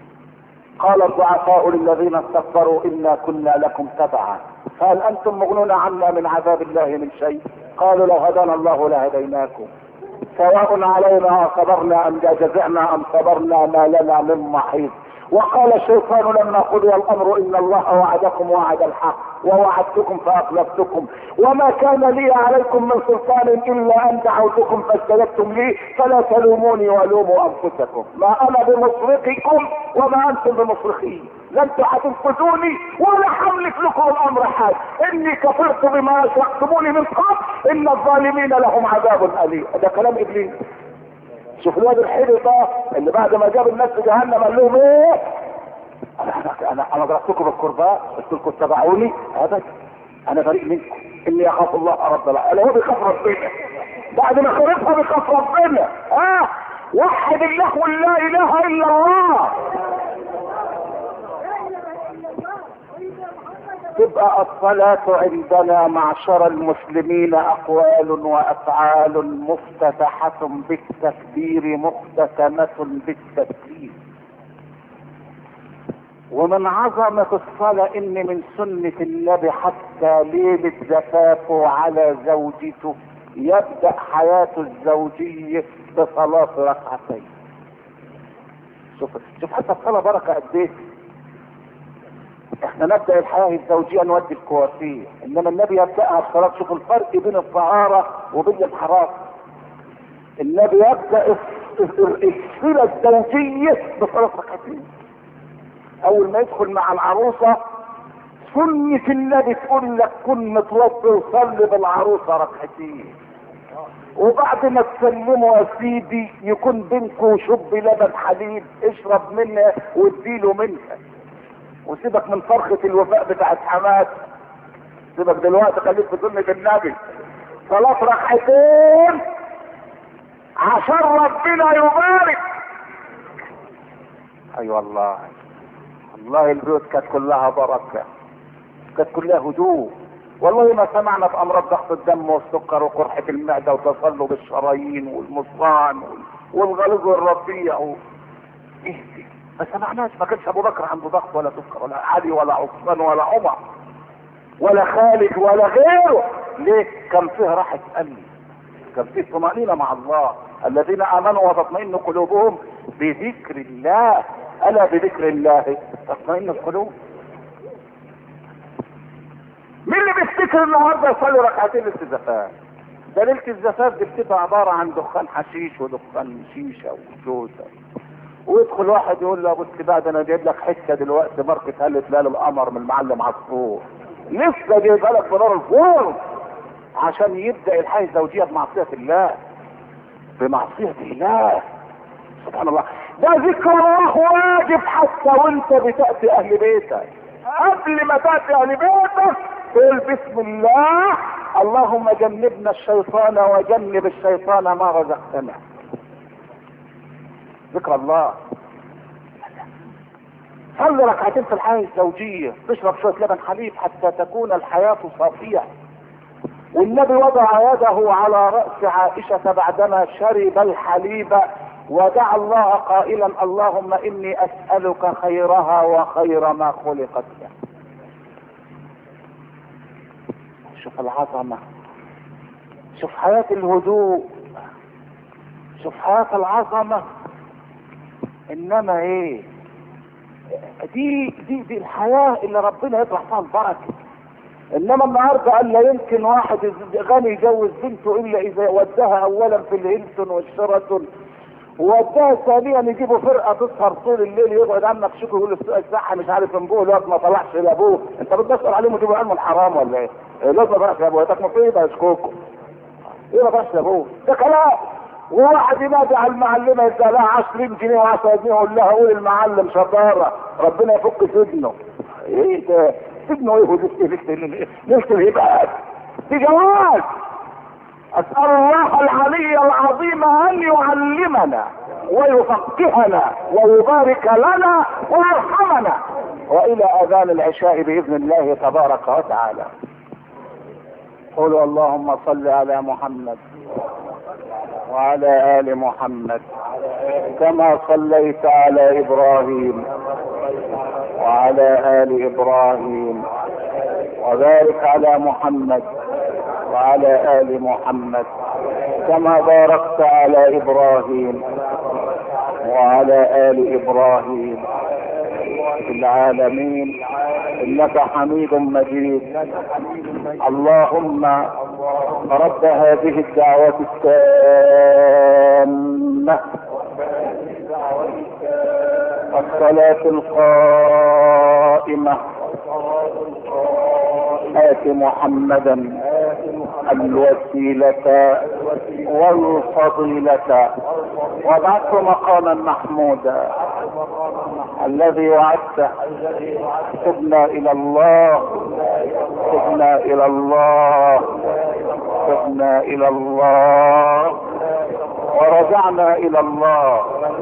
قال الضعفاء للذين استكبروا انا كنا لكم تبعا فهل انتم مغنون عنا من عذاب الله من شيء قالوا لو هدانا الله لهديناكم سواء علينا صبرنا ام جزعنا ام صبرنا ما لنا من محيط وقال الشيطان لما قضي الامر ان الله وعدكم وعد الحق ووعدتكم فاخلفتكم وما كان لي عليكم من سلطان الا ان دعوتكم فاستجبتم لي فلا تلوموني ولوموا انفسكم ما انا بمصرخكم وما انتم بمصرخي لن تنقذوني ولا حملك لكم الامر حال اني كفرت بما اشركتموني من قبل ان الظالمين لهم عذاب اليم ده كلام ابليس شوف الواد الحلو ده اللي بعد ما جاب الناس في جهنم قال لهم ايه انا انا انا, أنا ضربتكم بالقرباء قلت لكم اتبعوني ابدا انا بريء منكم اني اخاف الله رب العالمين هو بيخاف ربنا بعد ما خلقها بيخاف ربنا اه وحد الله قل لا اله الا الله تبقى الصلاة عندنا معشر المسلمين أقوال وأفعال مفتتحة بالتكبير مختتمة بالتسليم ومن عظمة الصلاة إن من سنة النبي حتى ليلة زفافه على زوجته يبدأ حياته الزوجية بصلاة ركعتين شوف شوف حتى الصلاة بركة قد إيه احنا نبدا الحياه الزوجيه نودي الكوافير انما النبي يبداها بصلاه شوف الفرق بين الطهاره وبين الحرام النبي يبدا الصله الزوجيه بصلاه ركعتين اول ما يدخل مع العروسه سنة النبي تقول لك كن متوضي وصلي بالعروسه ركعتين وبعد ما تسلموا يا سيدي يكون بينكم شب لبن حليب اشرب منها واديله منها وسيبك من فرخة الوفاء بتاعت حماس سيبك دلوقتي خليك في سنة النبي صلاة ركعتين عشان ربنا يبارك اي أيوة والله والله البيوت كانت كلها بركة كانت كلها هدوء والله ما سمعنا بامراض ضغط الدم والسكر وقرحة المعدة وتصلب الشرايين والمصران والغلظ الرفيع و... ايه دي ما سمعناش ما كانش ابو بكر عنده ضغط ولا سكر ولا علي ولا عثمان ولا عمر ولا خالد ولا غيره ليه كان فيه راحة قلب كان فيه طمأنينة مع الله الذين امنوا وتطمئن قلوبهم بذكر الله الا بذكر الله تطمئن القلوب مين اللي بيفتكر النهارده يصلي ركعتين للزفاف ده ليله الزفاف دي بتبقى عباره عن دخان حشيش ودخان شيشه وجوزه ويدخل واحد يقول له يا ابو السباع ده انا جايب لك حته دلوقتي ماركه هلة ليل القمر من المعلم عصفور لسه جايبها لك بنار الفرن عشان يبدا الحياه الزوجيه بمعصيه الله بمعصيه الله سبحان الله ده ذكر الله واجب حتى وانت بتاتي اهل بيتك قبل ما تاتي لبيتك قول بسم الله اللهم جنبنا الشيطان وجنب الشيطان ما رزقتنا ذكر الله صلي ركعتين في الحياة الزوجية تشرب شوية لبن حليب حتى تكون الحياة صافية والنبي وضع يده على رأس عائشة بعدما شرب الحليب ودعا الله قائلا اللهم إني أسألك خيرها وخير ما خلقت له شوف العظمة شوف حياة الهدوء شوف حياة العظمة انما ايه دي دي دي الحياة اللي ربنا يطلع فيها البركة انما النهارده قال لا يمكن واحد غني يجوز بنته الا اذا وداها اولا في الهيلتون والشيراتون ووداها ثانيا يجيبوا فرقه تسهر طول الليل يقعد عمك شكو يقول السوق الصحه مش عارف انبوه الواد ما طلعش لابوه انت بتسال عليهم وتجيبوا علم الحرام ولا ايه؟ الواد ما طلعش لابوه هتك مصيبه يشكوكوا ايه ما طلعش لابوه؟ ده كلام وواحد ينادي على المعلمه يديها لها 20 جنيه و10 جنيه يقول لها قول المعلم شطاره ربنا يفك سجنه ايه ده؟ سجنه ايه وليله ليله الهبات دي جواز اسال الله العلي العظيم ان يعلمنا ويفقهنا ويبارك لنا ويرحمنا والى اذان العشاء باذن الله تبارك وتعالى قولوا اللهم صل على محمد وعلى ال محمد كما صليت على ابراهيم وعلى ال ابراهيم وبارك على محمد وعلى ال محمد كما باركت على ابراهيم وعلى ال ابراهيم في العالمين انك حميد مجيد اللهم رب هذه الدعوة التامة الصلاة القائمة آت محمدا الوسيلة والفضيلة وابعثه مقاما محمودا الذي وعدته تبنا الى الله تبنا الى الله تبنا الى الله ورجعنا الى الله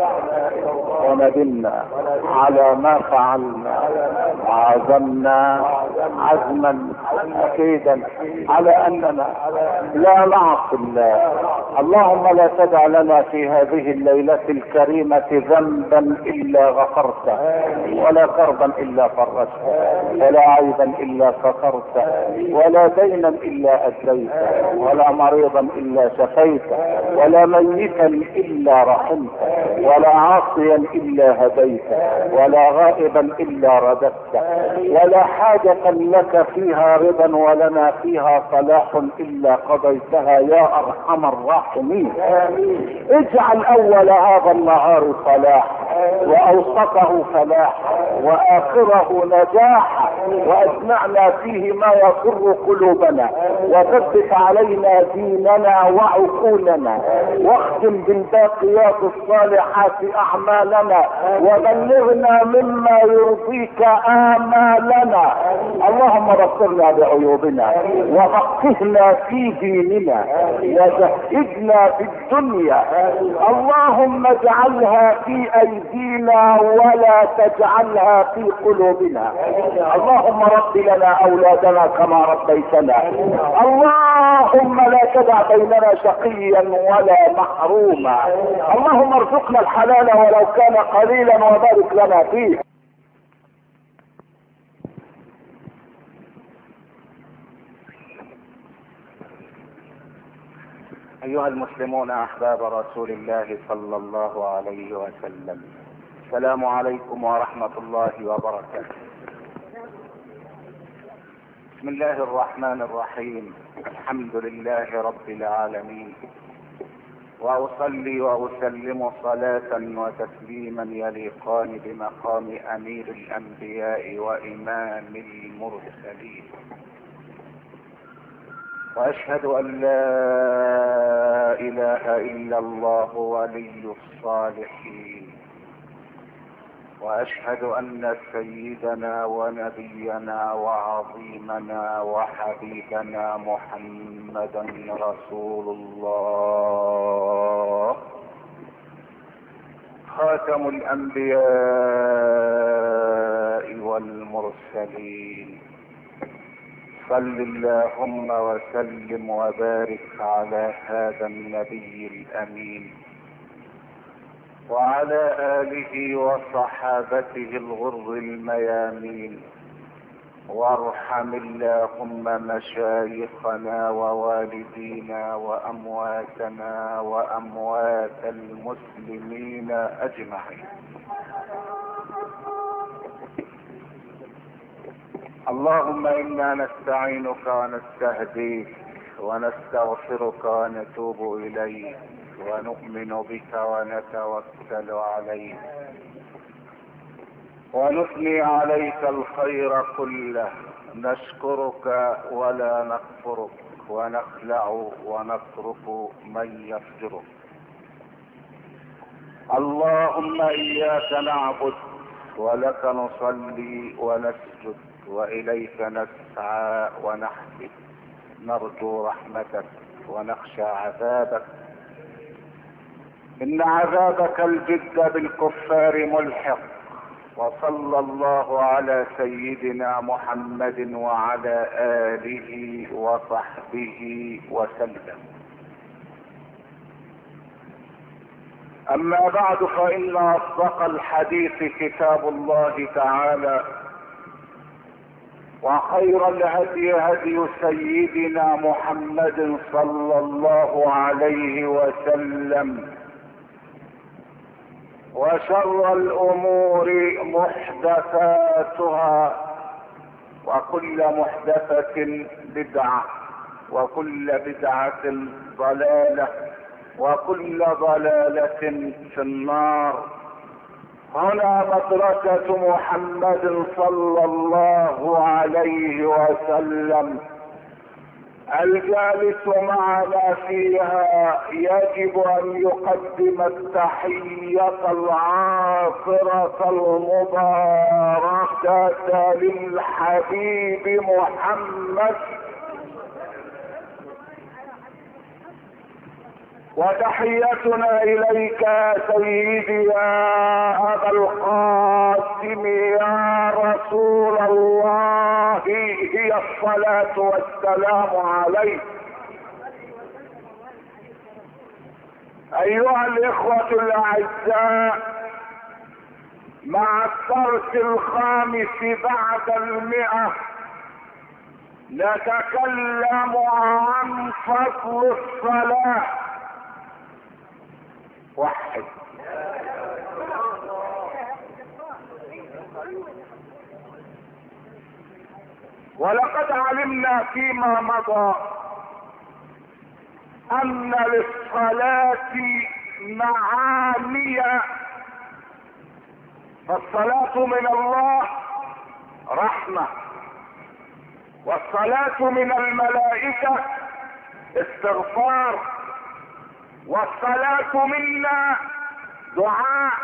وندمنا على ما فعلنا وعزمنا عزما اكيدا على اننا لا نعصي الله اللهم لا تدع لنا في هذه الليلة الكريمة ذنبا الا غفرته ولا كربا الا فرجته ولا عيبا الا سترته ولا دينا الا اديته ولا مريضا الا شفيته ولا ميتا الا رحمته ولا عاصيا الا هديته ولا غائبا الا رددته ولا حاجة لك فيها رضا ولنا فيها صلاح الا قضيتها يا ارحم الراحمين اجعل اول هذا النهار صلاح واوسطه فلاح واخره نجاح واجمعنا فيه ما يسر قلوبنا وثبت علينا ديننا وعقولنا واختم بالباقيات الصالحات اعمالنا وبلغنا مما يرضيك امالنا اللهم بصرنا بعيوبنا وفقهنا في ديننا وزهدنا في الدنيا اللهم اجعلها في ايدينا ولا تجعلها في قلوبنا اللهم رب لنا اولادنا كما ربيتنا اللهم لا تدع بيننا شقيا ولا محروما اللهم ارزقنا الحلال ولو كان قليلا وبارك لنا فيه ايها المسلمون احباب رسول الله صلى الله عليه وسلم السلام عليكم ورحمه الله وبركاته بسم الله الرحمن الرحيم الحمد لله رب العالمين واصلي واسلم صلاه وتسليما يليقان بمقام امير الانبياء وامام المرسلين واشهد ان لا اله الا الله ولي الصالحين واشهد ان سيدنا ونبينا وعظيمنا وحبيبنا محمدا رسول الله خاتم الانبياء والمرسلين صل اللهم وسلم وبارك على هذا النبي الامين وعلى اله وصحابته الغر الميامين وارحم اللهم مشايخنا ووالدينا وامواتنا واموات المسلمين اجمعين اللهم انا نستعينك ونستهديك ونستغفرك ونتوب اليك ونؤمن بك ونتوكل عليك ونثني عليك الخير كله نشكرك ولا نكفرك ونخلع ونترك من يفجرك اللهم اياك نعبد ولك نصلي ونسجد واليك نسعى ونحفد نرجو رحمتك ونخشى عذابك ان عذابك الجد بالكفار ملحق وصلى الله على سيدنا محمد وعلى اله وصحبه وسلم اما بعد فان اصدق الحديث كتاب الله تعالى وخير الهدي هدي سيدنا محمد صلى الله عليه وسلم وشر الامور محدثاتها وكل محدثة بدعة وكل بدعة ضلالة وكل ضلالة في النار هنا مدرسة محمد صلى الله عليه وسلم الجالس معنا فيها يجب ان يقدم التحية العاصرة المباركة للحبيب محمد وتحيتنا اليك يا سيدي يا ابا القاسم يا رسول الله هي الصلاة والسلام عليك ايها الاخوة الاعزاء مع الدرس الخامس بعد المئة نتكلم عن فضل الصلاه وحد ولقد علمنا فيما مضى ان للصلاة معاني فالصلاة من الله رحمة والصلاة من الملائكة استغفار والصلاة منا دعاء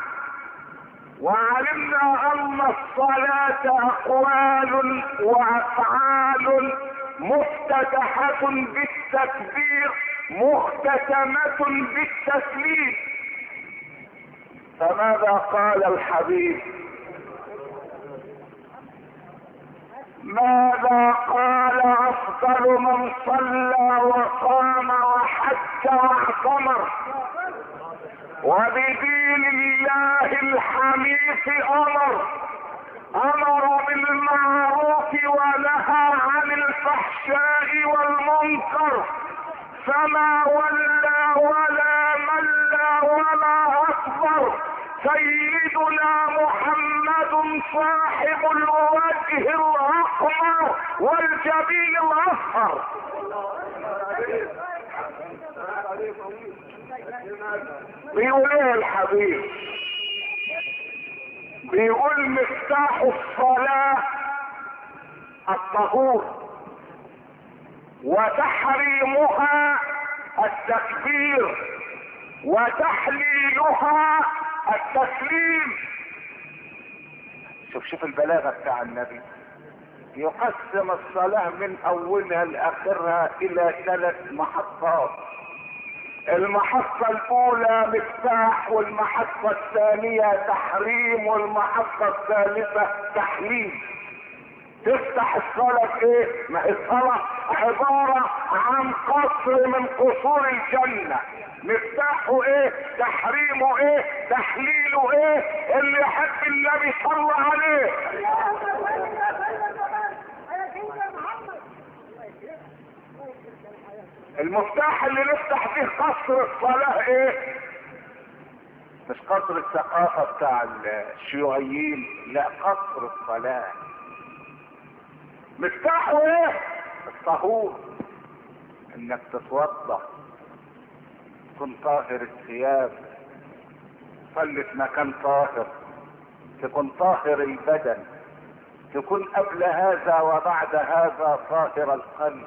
وعلمنا ان الصلاة اقوال وافعال مفتتحة بالتكبير مختتمة بالتسليم فماذا قال الحبيب ماذا قال افضل من صلى وقام وحج واعتمر وبدين الله الحنيف امر امر بالمعروف ونهى عن الفحشاء والمنكر فما ولى ولا ملى ولا اكبر سيدنا محمد صاحب الوجه الاحمر والجبين الاصفر بيقول ايه الحبيب بيقول مفتاح الصلاة الطهور وتحريمها التكبير وتحليلها التسليم شوف شوف البلاغة بتاع النبي يقسم الصلاة من اولها لاخرها الى ثلاث محطات المحطة الاولى مفتاح والمحطة الثانية تحريم والمحطة الثالثة تحليل تفتح الصلاة بايه؟ ما الصلاة عبارة عن قصر من قصور الجنة مفتاحه ايه؟ تحريمه ايه؟ تحليله ايه؟ اللي يحب النبي صلى عليه اللهم صل وسلم وبارك على سيدنا محمد المفتاح اللي نفتح فيه قصر الصلاة ايه؟ مش قصر الثقافة بتاع الشيوعيين لا قصر الصلاة مفتاحه ايه؟ الطهور انك تتوضا تكون طاهر الثياب تصلي في مكان طاهر تكون طاهر البدن تكون قبل هذا وبعد هذا طاهر القلب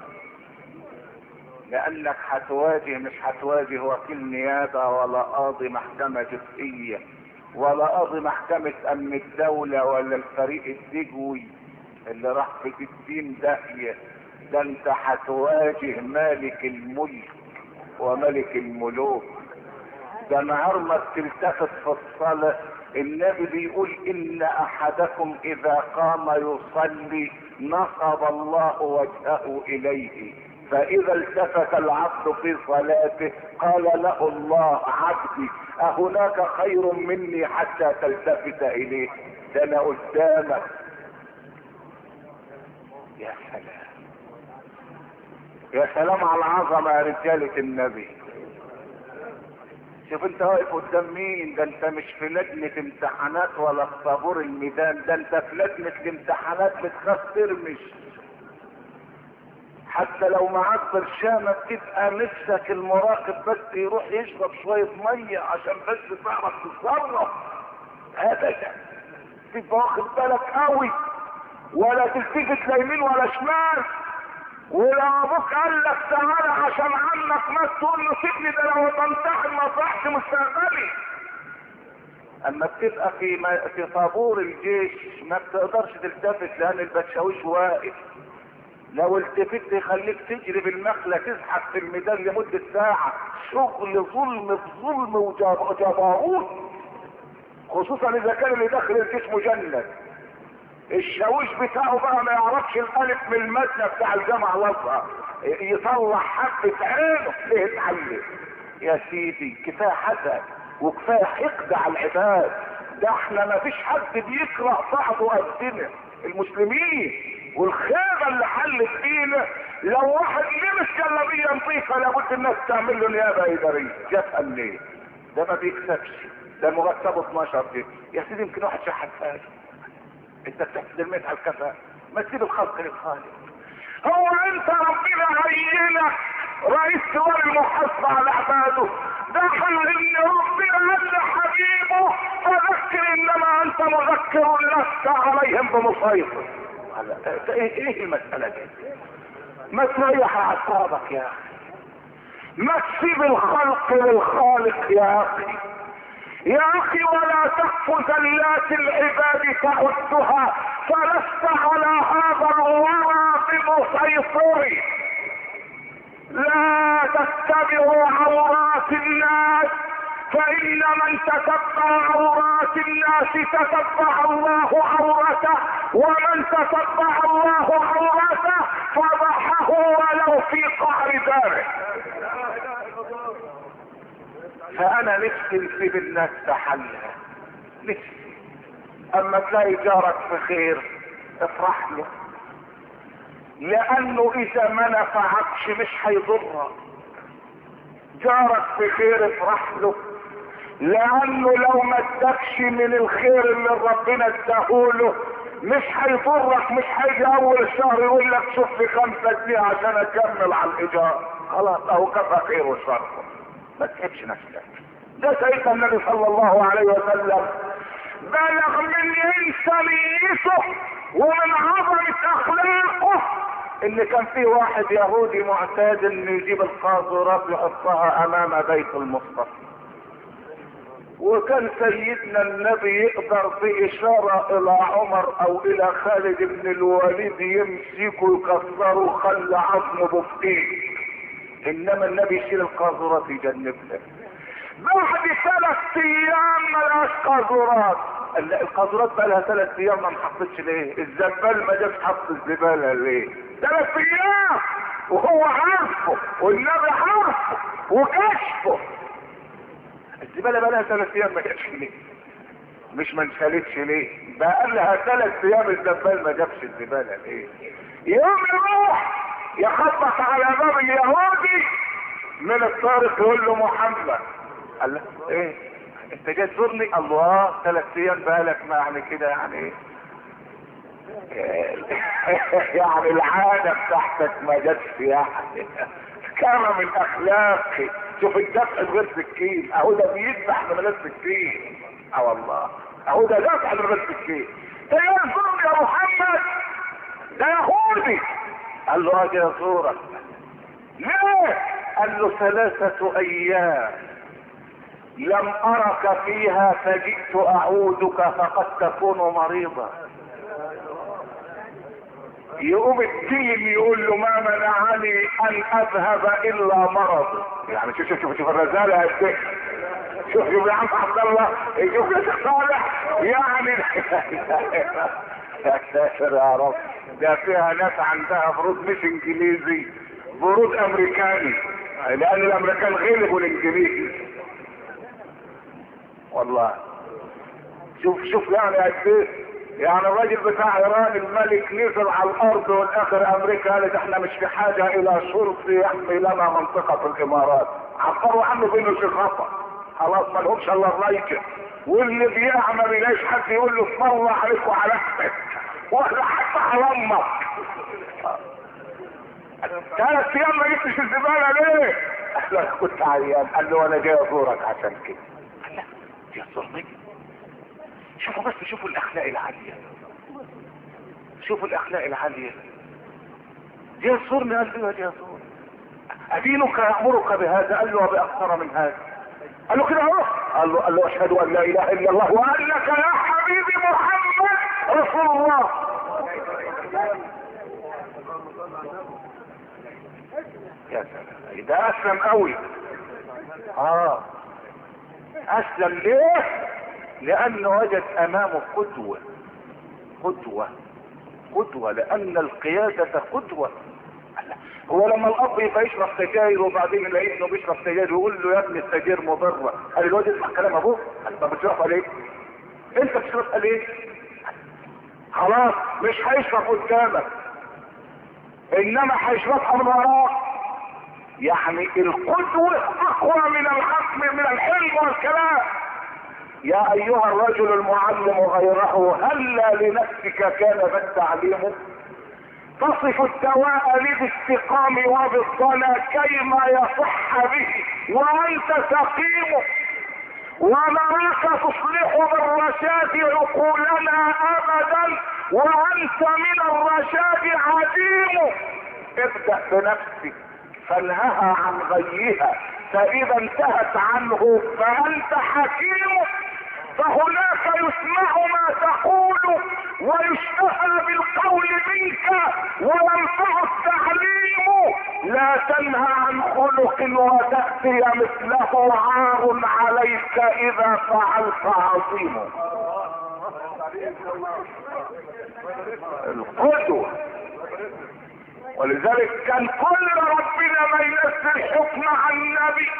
لانك هتواجه مش هتواجه وكيل نيابه ولا قاضي محكمه جزئيه ولا قاضي محكمه امن الدوله ولا الفريق الدجوي اللي راح في ستين داهيه ده انت هتواجه مالك الملك وملك الملوك ده نهار ما بتلتفت في الصلاه النبي بيقول ان احدكم اذا قام يصلي نصب الله وجهه اليه فاذا التفت العبد في صلاته قال له الله عبدي اهناك خير مني حتى تلتفت اليه ده انا قدامك يا سلام يا سلام على العظمه يا رجاله النبي شوف انت واقف قدام مين ده انت مش في لجنة امتحانات ولا في طابور الميدان ده انت في لجنة الامتحانات بتخاف ترمش حتى لو معاك برشامة بتبقى نفسك المراقب بس يروح يشرب شوية مية عشان بس تعرف تتصرف ابدا تبقى واخد بالك قوي ولا تلتفت لا يمين ولا شمال ولو ابوك قال لك تعالى عشان عمك مات تقول له سيبني ده لو تمتحن ما طلعش مستقبلي اما بتبقى في ما في طابور الجيش ما بتقدرش تلتفت لان البشاويش واقف لو التفت يخليك تجري بالمخلة تزحف في الميدان لمدة ساعة شغل ظلم في ظلم وجبروت خصوصا اذا كان اللي داخل الجيش مجند الشاويش بتاعه بقى ما يعرفش الالف من المادة بتاع الجامعة الازهر يطلع حبة عينه ليه اتعلم يا سيدي كفاية حسد وكفاية حقد على العباد ده احنا ما فيش حد بيكره بعضه قدنا المسلمين والخيبة اللي حلت فينا لو واحد لبس جلابية نظيفة لابد الناس تعمل له نيابة إدارية جابها منين؟ ده ما بيكسبش ده مرتبه 12 جنيه يا سيدي يمكن واحد شحت فاهم انت بتحسد الميت على الكفاءة ما تسيب الخلق للخالق هو انت ربنا عينك رئيس دول المحاسبة على عباده ده حل ان ربنا قال حبيبه فذكر انما انت مذكر لست عليهم بمسيطر ايه ايه المسألة دي ما تريح اعصابك يا اخي ما تسيب الخلق للخالق يا اخي يا اخي ولا تقف زلات العباد تعدها فلست على هذا الورى بمسيطر لا تتبعوا عورات الناس فإن من تتبع عورات الناس تتبع الله عورته ومن تتبع الله عورته فضحه ولو في قعر داره فأنا نفسي نسيب الناس تحلها نفسي أما تلاقي جارك بخير افرح له لأنه إذا ما نفعكش مش هيضرك جارك بخير افرح له لانه لو ما ادكش من الخير اللي ربنا اداهوله مش هيضرك مش هيجي اول الشهر يقول لك شوف لي خمسة جنيه عشان اكمل على الايجار خلاص اهو كفى خير وشر ما تتعبش نفسك ده سيدنا النبي صلى الله عليه وسلم بلغ من انسانيته ومن عظمة اخلاقه ان كان في واحد يهودي معتاد انه يجيب القاذورات يحطها امام بيت المصطفى وكان سيدنا النبي يقدر بإشارة إلى عمر أو إلى خالد بن الوليد يمسكوا يكسروا خل عظم بفتيه إنما النبي يشيل القاذورات يجنبنا بعد ثلاث أيام ملهاش قاذورات لا القاذورات بقى لها ثلاث أيام ما انحطتش ليه؟ الزبال ما جاش حط الزبالة ليه؟ ثلاث أيام وهو عارفه والنبي عارفه وكشفه الزباله بقى لها ثلاث ايام ما جاتش ليه؟ مش ما انشالتش ليه؟ بقى لها ثلاث ايام الزبال ما جابش الزباله ليه؟ يوم يروح يخبط على باب اليهودي من الطارق يقول له محمد قال له ايه؟ انت جاي تزورني؟ الله ثلاث ايام بقالك ما يعني كده يعني يعني العادة بتاعتك ما جاتش يعني كرم الاخلاق شوف الدفع بغير سكين اهو ده بيذبح من غير سكين اه والله اهو ده دفع من غير سكين ده يزورني يا محمد ده يهودي قال له اجي ازورك ليه قال له ثلاثة ايام لم ارك فيها فجئت اعودك فقد تكون مريضا يقوم الدين يقول له ما منعني ان اذهب الا مرض يعني شوف شوف شوف, شوف الرساله قد ايه شوف شوف يا عم عبد الله شوف يا شيخ صالح يعني يا ساتر يا رب ده فيها ناس عندها برود مش انجليزي برود امريكاني لان الامريكان غلبوا الانجليزي والله شوف شوف يعني قد ايه يعني الراجل بتاع ايران الملك نزل على الارض والاخر امريكا قالت احنا مش في حاجه الى شرط يحمي لنا منطقه الامارات عبروا عنه بانه شيء خطا خلاص ما لهمش الا الرايكه واللي بيعمل بيلاقيش حد يقول له اسم الله عليك وعلى احمد ولا حتى على امك ثلاث ايام ما جبتش الزباله ليه؟ قال له كنت عيان قال له انا جاي ازورك عشان كده قال لا دي تزورني شوفوا بس شوفوا الاخلاق العالية شوفوا الاخلاق العالية دي يزورني قال له دي يزورني ادينك يامرك بهذا قال له باكثر من هذا قال له كده اهو قال له قال له اشهد ان لا اله الا الله وانك يا حبيبي محمد رسول الله يا سلام ده اسلم قوي اه اسلم ليه لانه وجد امامه قدوة قدوة قدوة لان القيادة قدوة هو لما الاب يبقى يشرب سجاير وبعدين يلاقي ابنه بيشرب سجاير يقول له يا ابني السجاير مضرة قال الواد اسمع كلام ابوه قال طب بتشرب ليه؟ انت بتشرب ليه؟ خلاص مش هيشرب قدامك انما هيشربها من وراك يعني القدوة اقوى من الحكم من الحلم والكلام يا ايها الرجل المعلم غيره هلا لنفسك كان ذا التعليم تصف الدواء للاستقام وبالصلاة كيما يصح به وانت سقيم ونراك تصلح بالرشاد عقولنا ابدا وانت من الرشاد عديم ابدأ بنفسك فانهها عن غيها فاذا انتهت عنه فانت حكيم فهناك يسمع ما تقول ويشتهى بالقول منك وينفع التعليم لا تنهى عن خلق وتأتي مثله عار عليك اذا فعلت عظيم القدوة ولذلك كان كل ربنا ما ينزل حكم عن النبي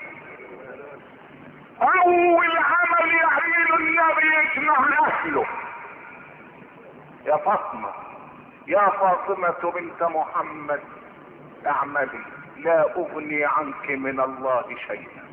اول عمل يعمله النبي يجمع اهله يا فاطمة يا فاطمة بنت محمد اعملي لا اغني عنك من الله شيئا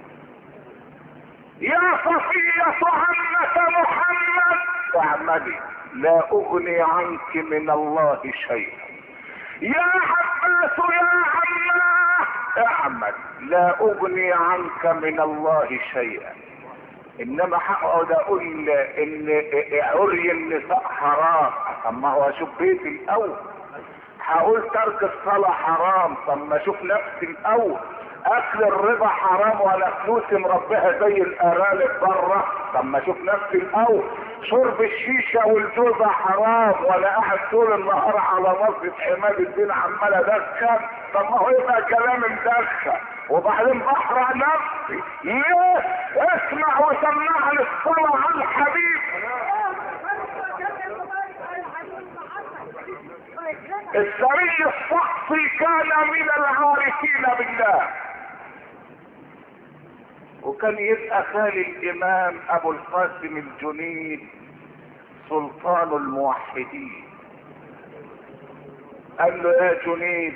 يا صفية عمة محمد اعملي لا اغني عنك من الله شيئا يا عباس يا عماه اعمل لا اغني عنك من الله شيئا انما هقعد اقول ان عري النساء حرام اما هو اشوف بيتي الاول هقول ترك الصلاة حرام طب ما اشوف نفسي الاول اكل الربا حرام ولا فلوسي مربيها زي الارانب بره طب ما اشوف نفسي الاول شرب الشيشه والجوزه حرام ولا قاعد طول النهار على مسجد عماد الدين عمال ادخن طب ما هو يبقى كلام مدخن وبعدين بحرق نفسي ليه اسمع وسمعني الصلاه على الحبيب السري الصحفي كان من العارفين بالله وكان يبقى خالي الامام ابو القاسم الجنيد سلطان الموحدين قال له يا جنيد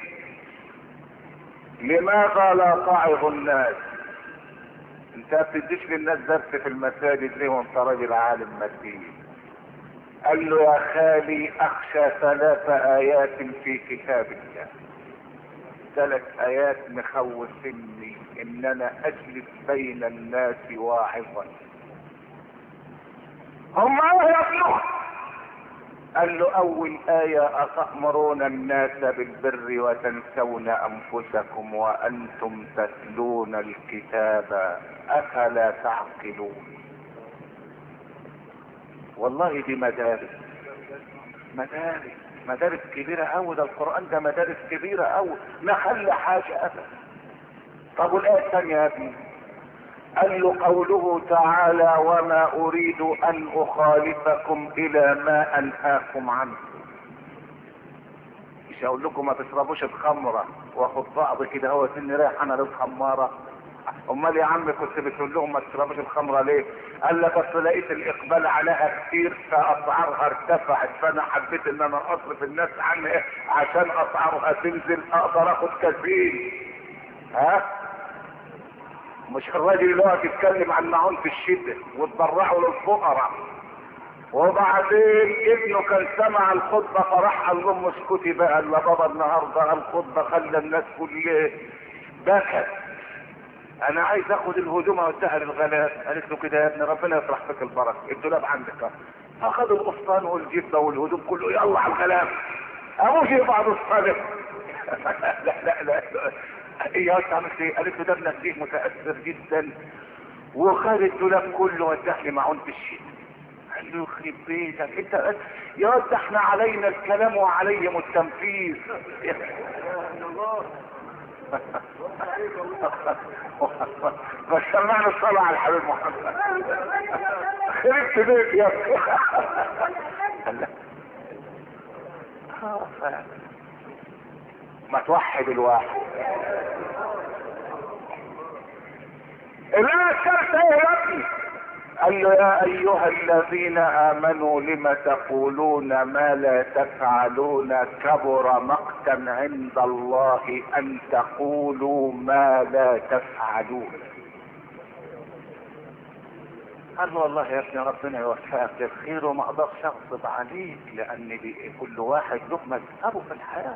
لماذا لا تعظ الناس انت ما بتديش للناس درس في المساجد ليه وانت راجل عالم مسيحي قال له يا خالي اخشى ثلاث ايات في كتاب الله ثلاث ايات مخوفني ان انا اجلس بين الناس واعظا هم ايه يا ابنه قال له اول ايه اتامرون الناس بالبر وتنسون انفسكم وانتم تتلون الكتاب افلا تعقلون والله دي مدارس مدارس مدارس كبيرة أوي ده القرآن ده مدارس كبيرة أوي ما خلى حاجة أبدا طب والآية الثانية يا ابني قال له قوله تعالى وما أريد أن أخالفكم إلى ما أنهاكم عنه مش هقول لكم ما تشربوش الخمرة واخد بعض كده هو سني رايح أنا للخمارة امال يا عم كنت بتقول لهم ما تشربوش الخمره ليه؟ قال لك اصل لقيت الاقبال عليها كتير فاسعارها ارتفعت فانا حبيت ان انا اصرف الناس عنها عشان اسعارها تنزل اقدر اخد كثير ها؟ مش الراجل اللي هو يتكلم عن معون في الشده وتبرعوا للفقراء وبعدين ابنه كان سمع الخطبه فراح قال لهم اسكتي بقى الا بابا النهارده الخطبه خلى الناس كلها بكت انا عايز اخد الهدوم اوديها للغلاب قالت له كده يا ابني ربنا يفرح فيك البركه الدولاب عندك اخذ القفطان والجبه والهدوم كله يلا على الغلاب ابوش بعض الصالح لا لا لا يا عملت ايه قالت له ده ابنك ليه متاثر جدا وخد الدولاب كله وداه لي معون في الشتاء قال له يخرب بيتك انت يا ده احنا علينا الكلام وعليهم التنفيذ بس سمعنا الصلاة على الحبيب محمد خربت بيت يا ما توحد الواحد الآن الثالثة ايه يا ابني قال له يا ايها الذين امنوا لم تقولون ما لا تفعلون كبر مقتا عند الله ان تقولوا ما لا تفعلون قال له والله يا ابني ربنا يوفقك للخير وما اقدرش اغضب عليك لان كل واحد له مذهبه في الحياه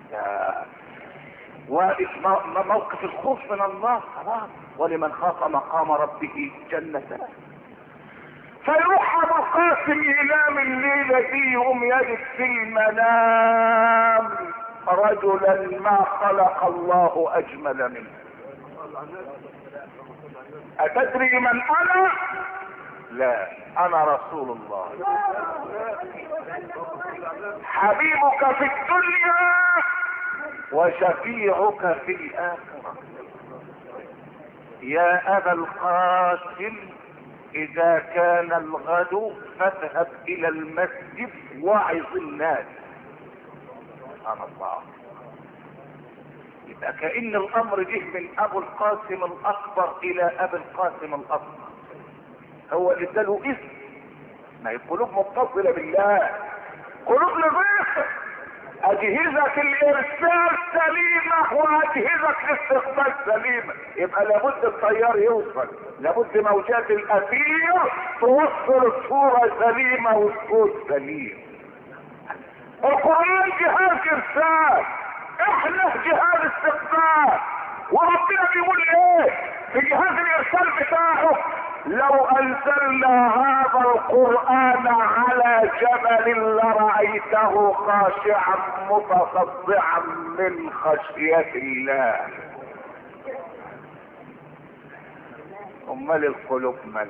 وموقف الخوف من الله خلاص ولمن خاف مقام ربه جنتان فيروح ابو القاسم ينام الليلة دي يقوم يجد في المنام رجلا ما خلق الله اجمل منه اتدري من انا لا انا رسول الله حبيبك في الدنيا وشفيعك في الاخره يا ابا القاسم اذا كان الغد فاذهب الى المسجد واعظ الناس سبحان الله يبقى كأن الامر جه من ابو القاسم الاكبر الى ابي القاسم الاصغر هو اللي اداله اسم ما هي القلوب متصلة بالله قلوب نظيفة اجهزة الارسال سليمة واجهزة الاستقبال سليمة يبقى لابد الطيار يوصل لابد موجات الاثير توصل الصورة سليمة والصوت سليم القرآن جهاز ارسال احنا جهاز استقبال وربنا بيقول ايه في جهاز الارسال بتاعه لو انزلنا هذا القرآن على جبل لرأيته خاشعا متصدعا من خشية الله امال القلوب من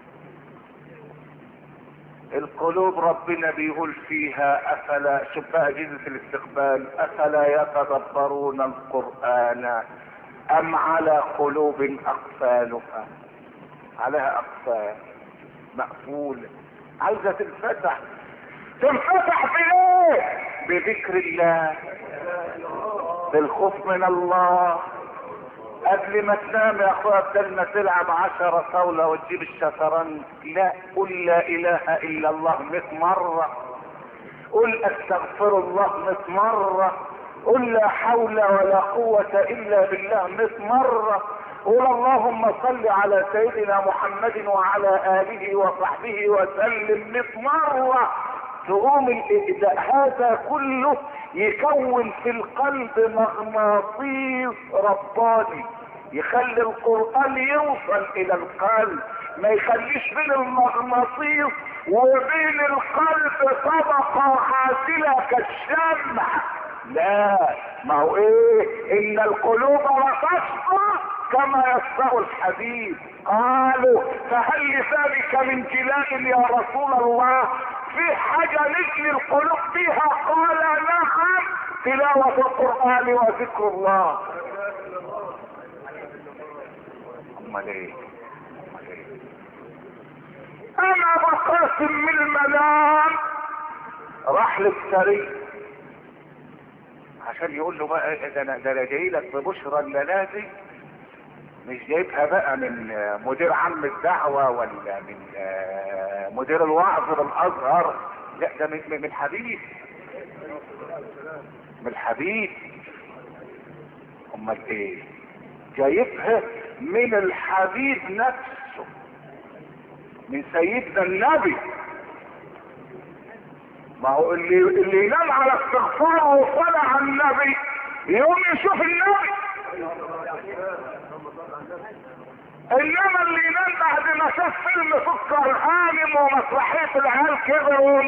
القلوب ربنا بيقول فيها افلا شوف بقى جزء الاستقبال افلا يتدبرون القران ام على قلوب اقفالها عليها اقفال مقفوله عايزه تنفتح تنفتح بايه بذكر الله بالخوف من الله قبل ما تنام يا اخويا بدل ما تلعب عشرة طاولة وتجيب الشطرنج لا قل لا اله الا الله مئة مرة قل استغفر الله مئة مرة قل لا حول ولا قوة الا بالله مئة مرة قل اللهم صل على سيدنا محمد وعلى اله وصحبه وسلم مئة مرة تقوم ال- هذا كله يكون في القلب مغناطيس رباني يخلي القرآن يوصل إلى القلب ما يخليش بين المغناطيس وبين القلب طبقة عازلة كالشمع لا ما هو ايه ان القلوب لتصفى كما يصفى الحديد قالوا فهل لذلك من جلاء يا رسول الله في حاجة نجلي القلوب فيها قال نعم تلاوة القرآن وذكر الله امال ايه امال ايه انا بقاسم من المنام راح للسري عشان يقول له بقى إيه ده انا ده انا جاي لك ببشرى الليلاتي مش جايبها بقى من آه، مدير عام الدعوة ولا من آه، مدير الوعظ بالازهر لا ده من من الحبيب من الحبيب امال ايه جايبها من الحبيب نفسه من سيدنا النبي ما هو اللي اللي ينام على استغفار وصلى على النبي يقوم يشوف النبي انما اللي ينام بعد ما شاف فيلم سكر هانم ومسرحيه العيال كبروا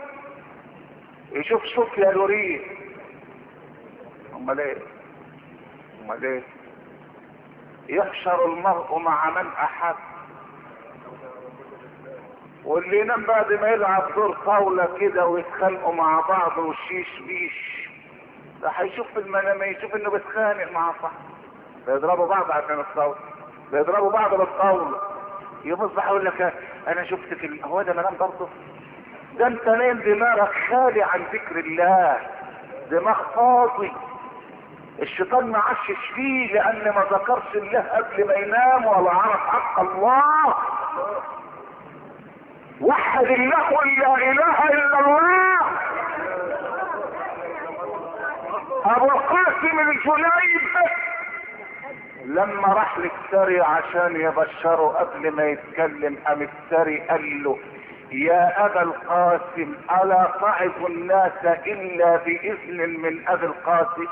يشوف صوفيا لورين امال ايه امال ايه يحشر المرء مع من احب واللي ينام بعد ما يلعب دور طاولة كده ويتخانقوا مع بعض وشيش بيش ده هيشوف في المنام يشوف انه بيتخانق مع صاحبه بيضربوا بعض عشان الطاولة بيضربوا بعض بالطاولة يبص يقول لك انا شفت في ال- هو ده منام برضه ده انت نايم دماغك خالي عن ذكر الله دماغ فاضي الشيطان ما عشش فيه لان ما ذكرش الله قبل ما ينام ولا عرف حق الله وحد الله قل لا اله الا الله ابو القاسم الجنيد لما راح للسري عشان يبشره قبل ما يتكلم قام السري قال له يا ابا القاسم الا تعظ الناس الا باذن من ابي القاسم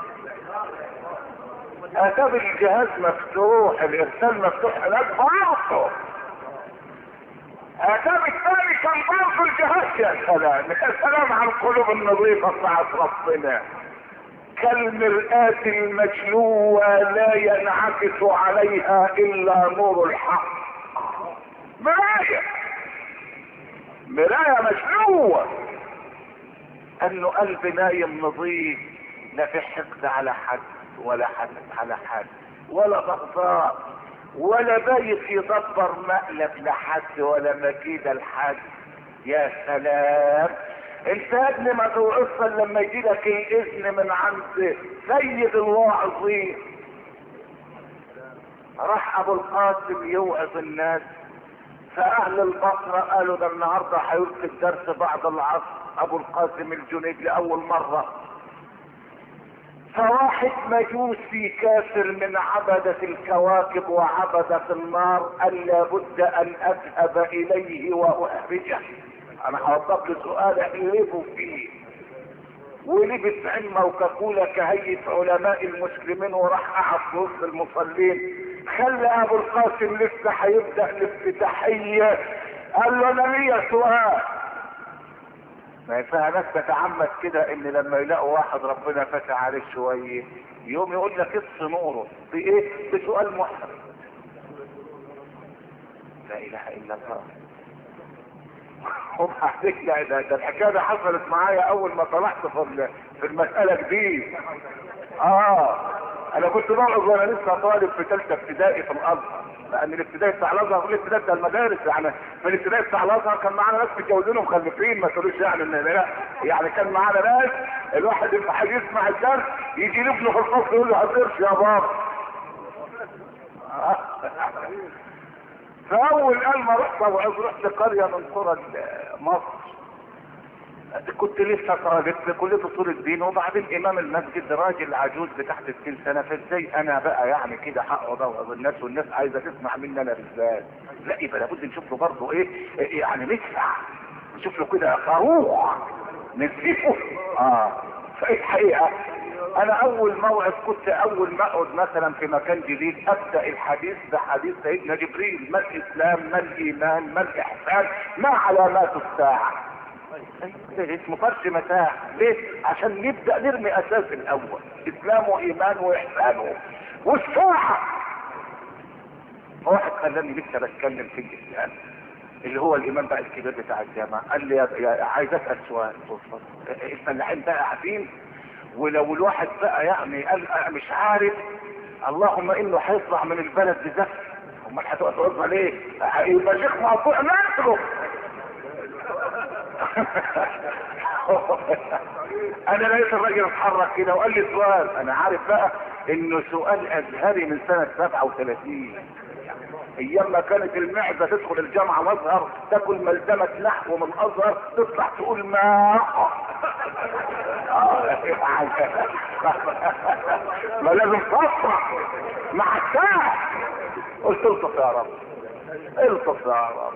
اتى الجهاز مفتوح الارسال مفتوح هناك برضه اتى الثاني كان برضه الجهاز يا سلام يا سلام على القلوب النظيفه بتاعت ربنا كالمرآة المجلوة لا ينعكس عليها إلا نور الحق مراية مراية مجلوة أنه قلب نايم نظيف لا في حقد على حد ولا حسد على حد ولا بغضاء ولا بايت يدبر مقلب لحد ولا مكيدة لحد يا سلام انت يا ابني ما توصل لما يجي لك الاذن من عند سيد الواعظين راح ابو القاسم يوعظ الناس فاهل البصرة قالوا ده النهاردة هيلقي الدرس بعد العصر ابو القاسم الجنيد لاول مرة فواحد مجوسي كافر من عبدة الكواكب وعبدة النار قال لابد ان اذهب اليه واحرجه انا هوضح له سؤال اقلبه فيه ولبس علمه وكاكولا كهيئة علماء المسلمين وراح قعد في وسط المصلين خلى ابو القاسم لسه هيبدا الافتتاحيه قال له انا ليا سؤال ما ينفع ناس تتعمد كده ان لما يلاقوا واحد ربنا فتح عليه شويه يوم يقول لك اطفي نوره بايه؟ بسؤال محرج لا اله الا الله وبعدين ده, ده, ده الحكايه دي حصلت معايا اول ما طلعت في ال- في المساله دي اه انا كنت بقعد وانا لسه طالب في ثالثه ابتدائي في الازهر لان الابتدائي بتاع الازهر غير الابتدائي بتاع المدارس يعني في الابتدائي بتاع الازهر كان معانا ناس متجوزين ومخلفين ما تقولوش يعني ان لا يعني كان معانا ناس الواحد يبقى حاجة يسمع الدرس يجي ابنه في الفصل يقول له هتقرش يا بابا فاول قال ما رحت اوعظ رحت قريه من قرى مصر كنت لسه خرجت في كليه اصول الدين وبعدين امام المسجد راجل عجوز بتحت 60 سنه فازاي انا بقى يعني كده هقعد اوعظ الناس والناس عايزه تسمع مني انا بالذات لا يبقى لابد نشوف له برضه ايه إيه يعني ندفع نشوف له كده خروج نسيبه اه فايه الحقيقه انا اول موعد كنت اول ما اقعد مثلا في مكان جديد ابدا الحديث بحديث سيدنا جبريل ما الاسلام ما الايمان ما الاحسان ما علامات الساعه ده اسمه فرش متاع ليه عشان نبدا نرمي اساس الاول اسلام وايمان واحسان والساعه واحد خلاني لسه بتكلم في الاسلام اللي هو الامام بقى الكبير بتاع الجامعه قال لي يا- يا- عايز اسال سؤال اتفضل. الفلاحين بقى قاعدين ولو الواحد بقى يعني قال أنا مش عارف اللهم انه هيطلع من البلد بزفت امال هتقعد ليه؟ يبقى شيخ مقطوع نفسه انا لقيت الراجل اتحرك كده وقال لي سؤال انا عارف بقى انه سؤال ازهري من سنة 37 ايام ما كانت المعزة تدخل الجامعة الازهر تاكل ملزمة نحو من الازهر تطلع تقول ما ما لازم تصرح مع الساعة قلت الطف يا رب الطف يا رب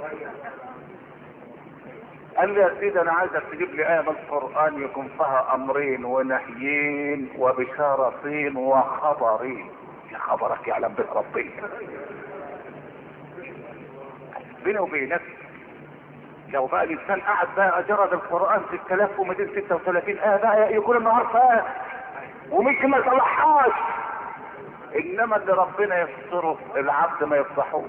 قال لي يا سيدي انا عايزك تجيب لي ايه من القران يكون فيها امرين ونهيين وبشارتين وخبرين يا خبرك يعلم به ربنا بيني وبينك لو بقى الانسان قعد بقى جرد القران 6236 ايه بقى يكون النهار فات وممكن ما يصلحهاش انما اللي ربنا يستره العبد ما يفضحوش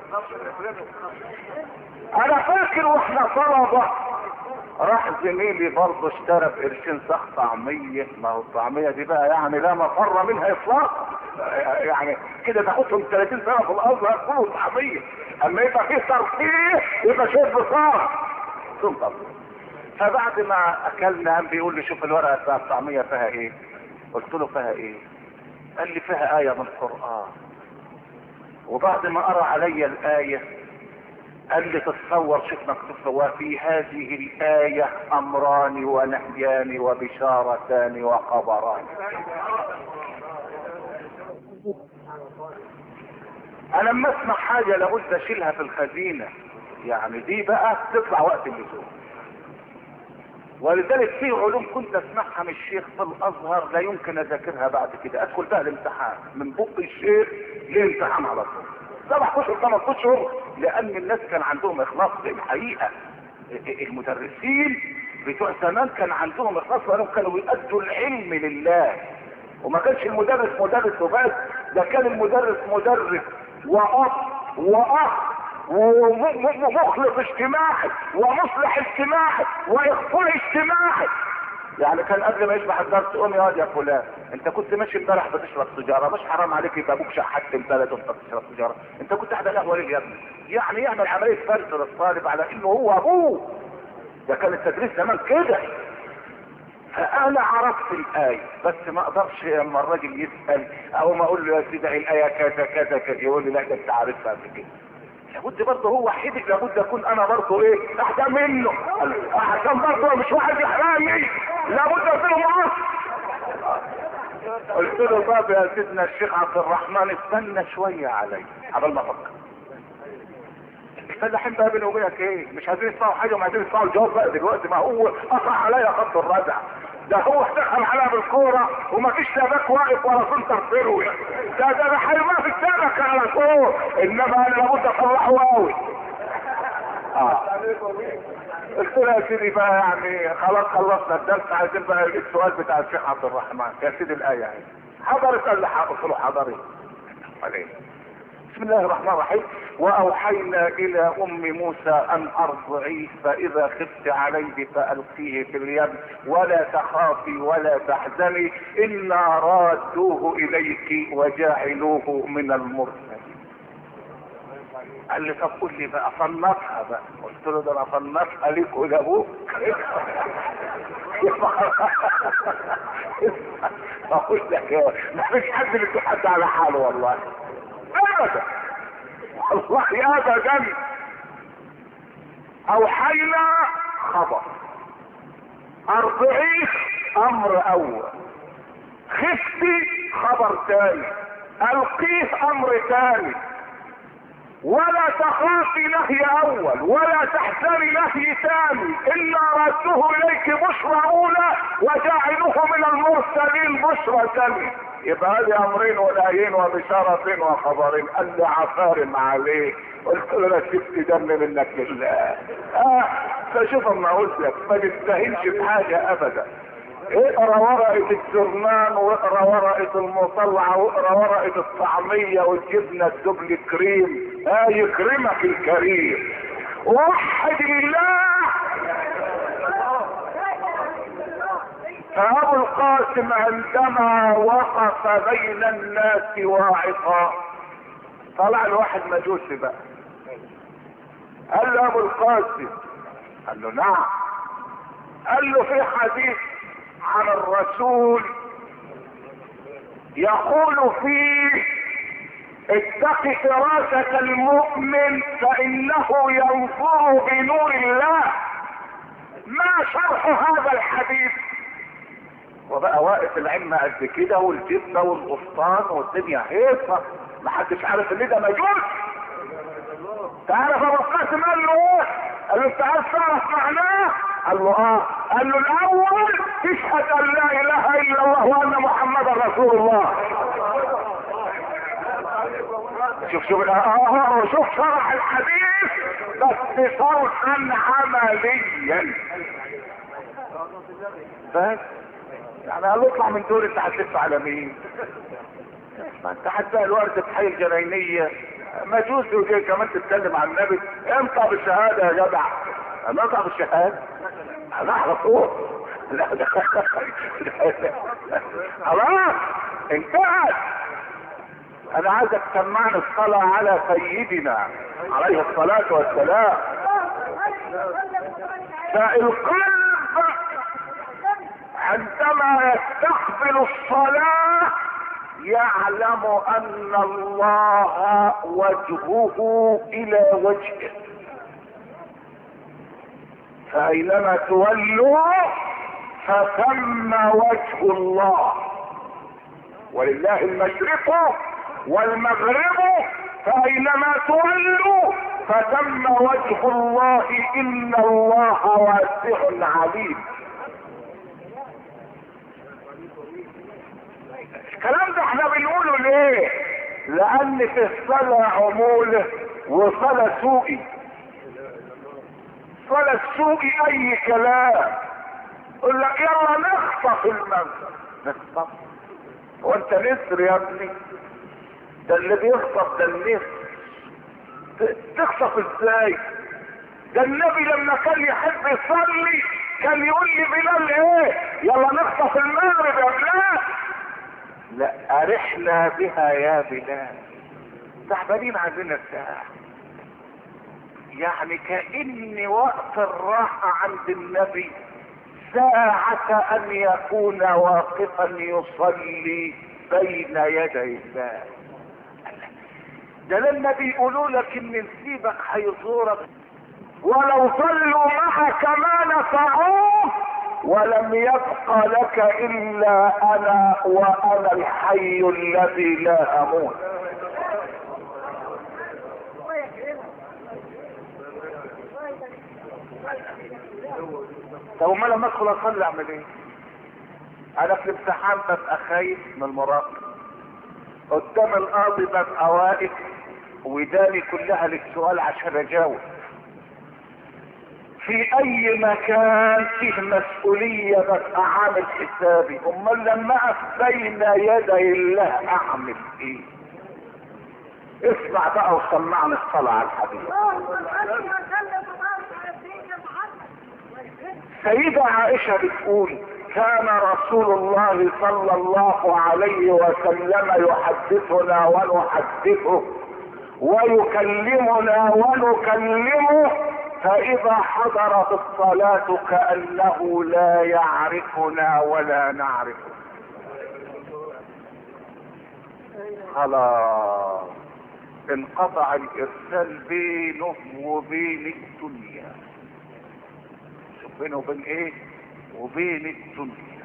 انا فاكر واحنا طلبه راح زميلي برضه اشترى بقرشين صح طعميه ما هو الطعميه دي بقى يعني لا مفر منها اطلاقا يعني كده تاخدهم 30 سنه في الازهر كله طعميه اما يبقى فيه ترفيه يبقى شيء بصار ثم طبعا فبعد ما اكلنا قام بيقول لي شوف الورقه بتاع الطعميه فيها ايه قلت له فيها ايه قال لي فيها ايه من القران وبعد ما قرا علي الايه قال لي تتصور شوف مكتوب وفي هذه الآية أمران ونهيان وبشارتان وخبران أنا لما أسمع حاجة لابد أشيلها في الخزينة يعني دي بقى تطلع وقت اللزوم ولذلك في علوم كنت اسمعها من الشيخ في الازهر لا يمكن اذاكرها بعد كده ادخل بقى الامتحان من بق الشيخ لامتحان على طول سبع اشهر ثمان اشهر لان الناس كان عندهم اخلاص الحقيقه المدرسين بتوع زمان كان عندهم اخلاص لانهم كانوا يؤدوا العلم لله وما كانش المدرس مدرس وبس ده كان المدرس مدرس واب واخ ومخلص اجتماعي ومصلح اجتماعي واخفاء اجتماعي يعني كان قبل ما يشبح الدرس قوم يا واد يا فلان انت كنت ماشي امبارح بتشرب سيجاره مش حرام عليك يبقى ابوك شحات البلد وانت بتشرب سيجاره انت كنت قاعد على القهوه ليه يا ابني يعني يعمل عمليه فرز للطالب على انه هو ابوه ده كان التدريس زمان كده فانا عرفت الايه بس ما اقدرش لما الراجل يسال او ما اقول له يا سيدي الايه كذا كذا كذا يقول لي لا ده انت عارفها قبل كده لابد برضه هو حدق لابد اكون انا برضه ايه احسن منه عشان برضه مش واحد يحرمني لابد اكون معاه قلت له طب يا سيدنا الشيخ عبد الرحمن استنى شويه علي قبل ما افكر الفلاحين بقى بيني وبينك ايه مش عايزين يسمعوا حاجه وما عايزين يسمعوا الجواب بقى دلوقتي ما هو قطع عليا خط الردع ده هو دخل عليها بالكوره وما فيش لا باك واقف ولا سنتر فيروي ده ده انا هيبقى في السمك على طول انما انا لابد اصلحه قوي اه قلت له يا سيدي بقى يعني خلاص خلصنا الدرس عايزين بقى السؤال بتاع الشيخ عبد الرحمن يا سيدي الايه يعني حضرت قال لي قلت له حضري عليه بسم الله الرحمن الرحيم واوحينا الى ام موسى ان ارضعيه فاذا خفت عليه فالقيه في اليم ولا تخافي ولا تحزني انا رادوه اليك وجاعلوه من المرسلين قال لي طب قول لي بقى صنفها بقى قلت له ده انا صنفها ليك ولابوك اقول لك يا ما فيش حد بيكون حد على حاله والله ابدا والله ابدا اوحينا خبر ارضعيه امر اول خفتي خبر ثاني القيه امر ثاني ولا تخافي نهي اول ولا تحزني نهي ثاني الا رده اليك بشرى اولى وجاعله من المرسلين بشرى ثانيه يبقى هذه امرين ونهيين وبشارتين وخبرين قال لي عفارم عليه قلت له انا سبت دم منك لله اه فشوف اما قلت لك ما تستهينش بحاجه ابدا اقرا ورقة الجرنان واقرا ورقة المطلعة واقرا ورقة الطعمية والجبنة الدبل كريم اه يكرمك الكريم وحد الله فابو القاسم عندما وقف بين الناس واعظا طلع الواحد مجوسي بقى قال له ابو القاسم قال له نعم قال له في حديث عن الرسول يقول فيه اتق فراسة المؤمن فانه ينظر بنور الله ما شرح هذا الحديث وبقى واقف العلم قد كده والجبنه والقسطان والدنيا هيصه محدش عارف ان ده مجوس تعرف ابو القاسم قال له ايه؟ قال له انت عايز تعرف معناه؟ قال له اه قال له الاول تشهد ان لا اله الا الله وان محمدا رسول الله شوف شوف اه شوف شرح الحديث بس شرحا عمليا بس يعني قال له اطلع من دول انت هتلف على مين؟ ما انت حتى الورد في حي الجنينيه مجوس وجاي كمان تتكلم عن النبي انطق بالشهاده يا جدع انطق بالشهاده انا على طول لا ده خلاص انتهت انا عايزك تسمعني الصلاة على سيدنا عليه الصلاة والسلام فالقلب عندما يستقبل الصلاة يعلم ان الله وجهه الى وجهه فاينما تولوا فثم وجه الله ولله المشرق والمغرب فاينما تولوا فثم وجه الله ان الله واسع عليم الكلام ده احنا بنقوله ليه لان في الصلاة عمولة وصلاة سوقي صلاة سوقي اي كلام يقول لك يلا نخطف المنزل نخطف وانت نسر يا ابني ده اللي بيخطف ده النسر تخطف ازاي ده النبي لما كان يحب يصلي كان يقول لي بلال ايه يلا نخطف المغرب يا بلال لا ارحنا بها يا بلال تعبانين عايزين الساعة يعني كأن وقت الراحة عند النبي ساعة ان يكون واقفا يصلي بين يدي الله ده لما بيقولوا لك ان نسيبك هيزورك ولو صلوا معك ما نفعوه ولم يبق لك الا انا وانا الحي الذي لا اموت طب امال لما ادخل اصلي اعمل ايه؟ انا في الامتحان ببقى خايف من المراقب قدام القاضي ببقى واقف وداني كلها للسؤال عشان اجاوب في اي مكان فيه مسؤولية ببقى عامل حسابي امال لما اقف بين يدي الله اعمل ايه اسمع بقى وسمعنا الصلاة على الحبيب اللهم صل وسلم وبارك على سيدنا محمد سيدة عائشة بتقول كان رسول الله صلى الله عليه وسلم يحدثنا ونحدثه ويكلمنا ونكلمه فإذا حضرت الصلاة كأنه لا يعرفنا ولا نعرفه خلاص انقطع الإرسال بينه وبين الدنيا شوف بينه وبين ايه وبين الدنيا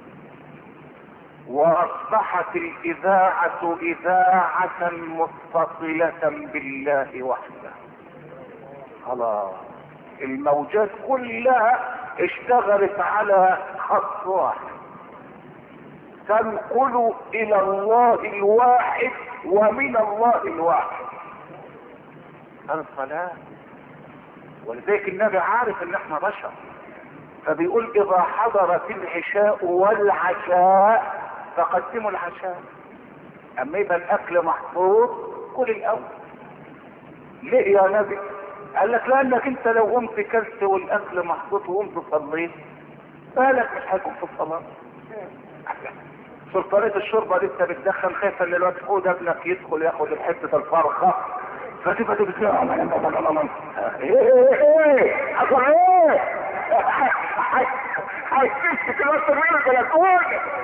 واصبحت الاذاعة اذاعة متصلة بالله وحده خلاص الموجات كلها اشتغلت على خط واحد تنقل الى الله الواحد ومن الله الواحد هذا الصلاة ولذلك النبي عارف ان احنا بشر فبيقول اذا حضرت العشاء والعشاء فقدموا العشاء اما يبقى الاكل محظوظ كل الاول ليه يا نبي قال لك لانك انت لو قمت كلت والاكل محطوط وقمت صليت بالك مش هيكون في الصلاه سلطانية الشوربة لسه بتدخن خايفة ان الواد حود ابنك يدخل ياخد حتة الفرخة فتبقى تبقى ايه ايه ايه حصل ايه هيكتشف الواد ترميله بلكون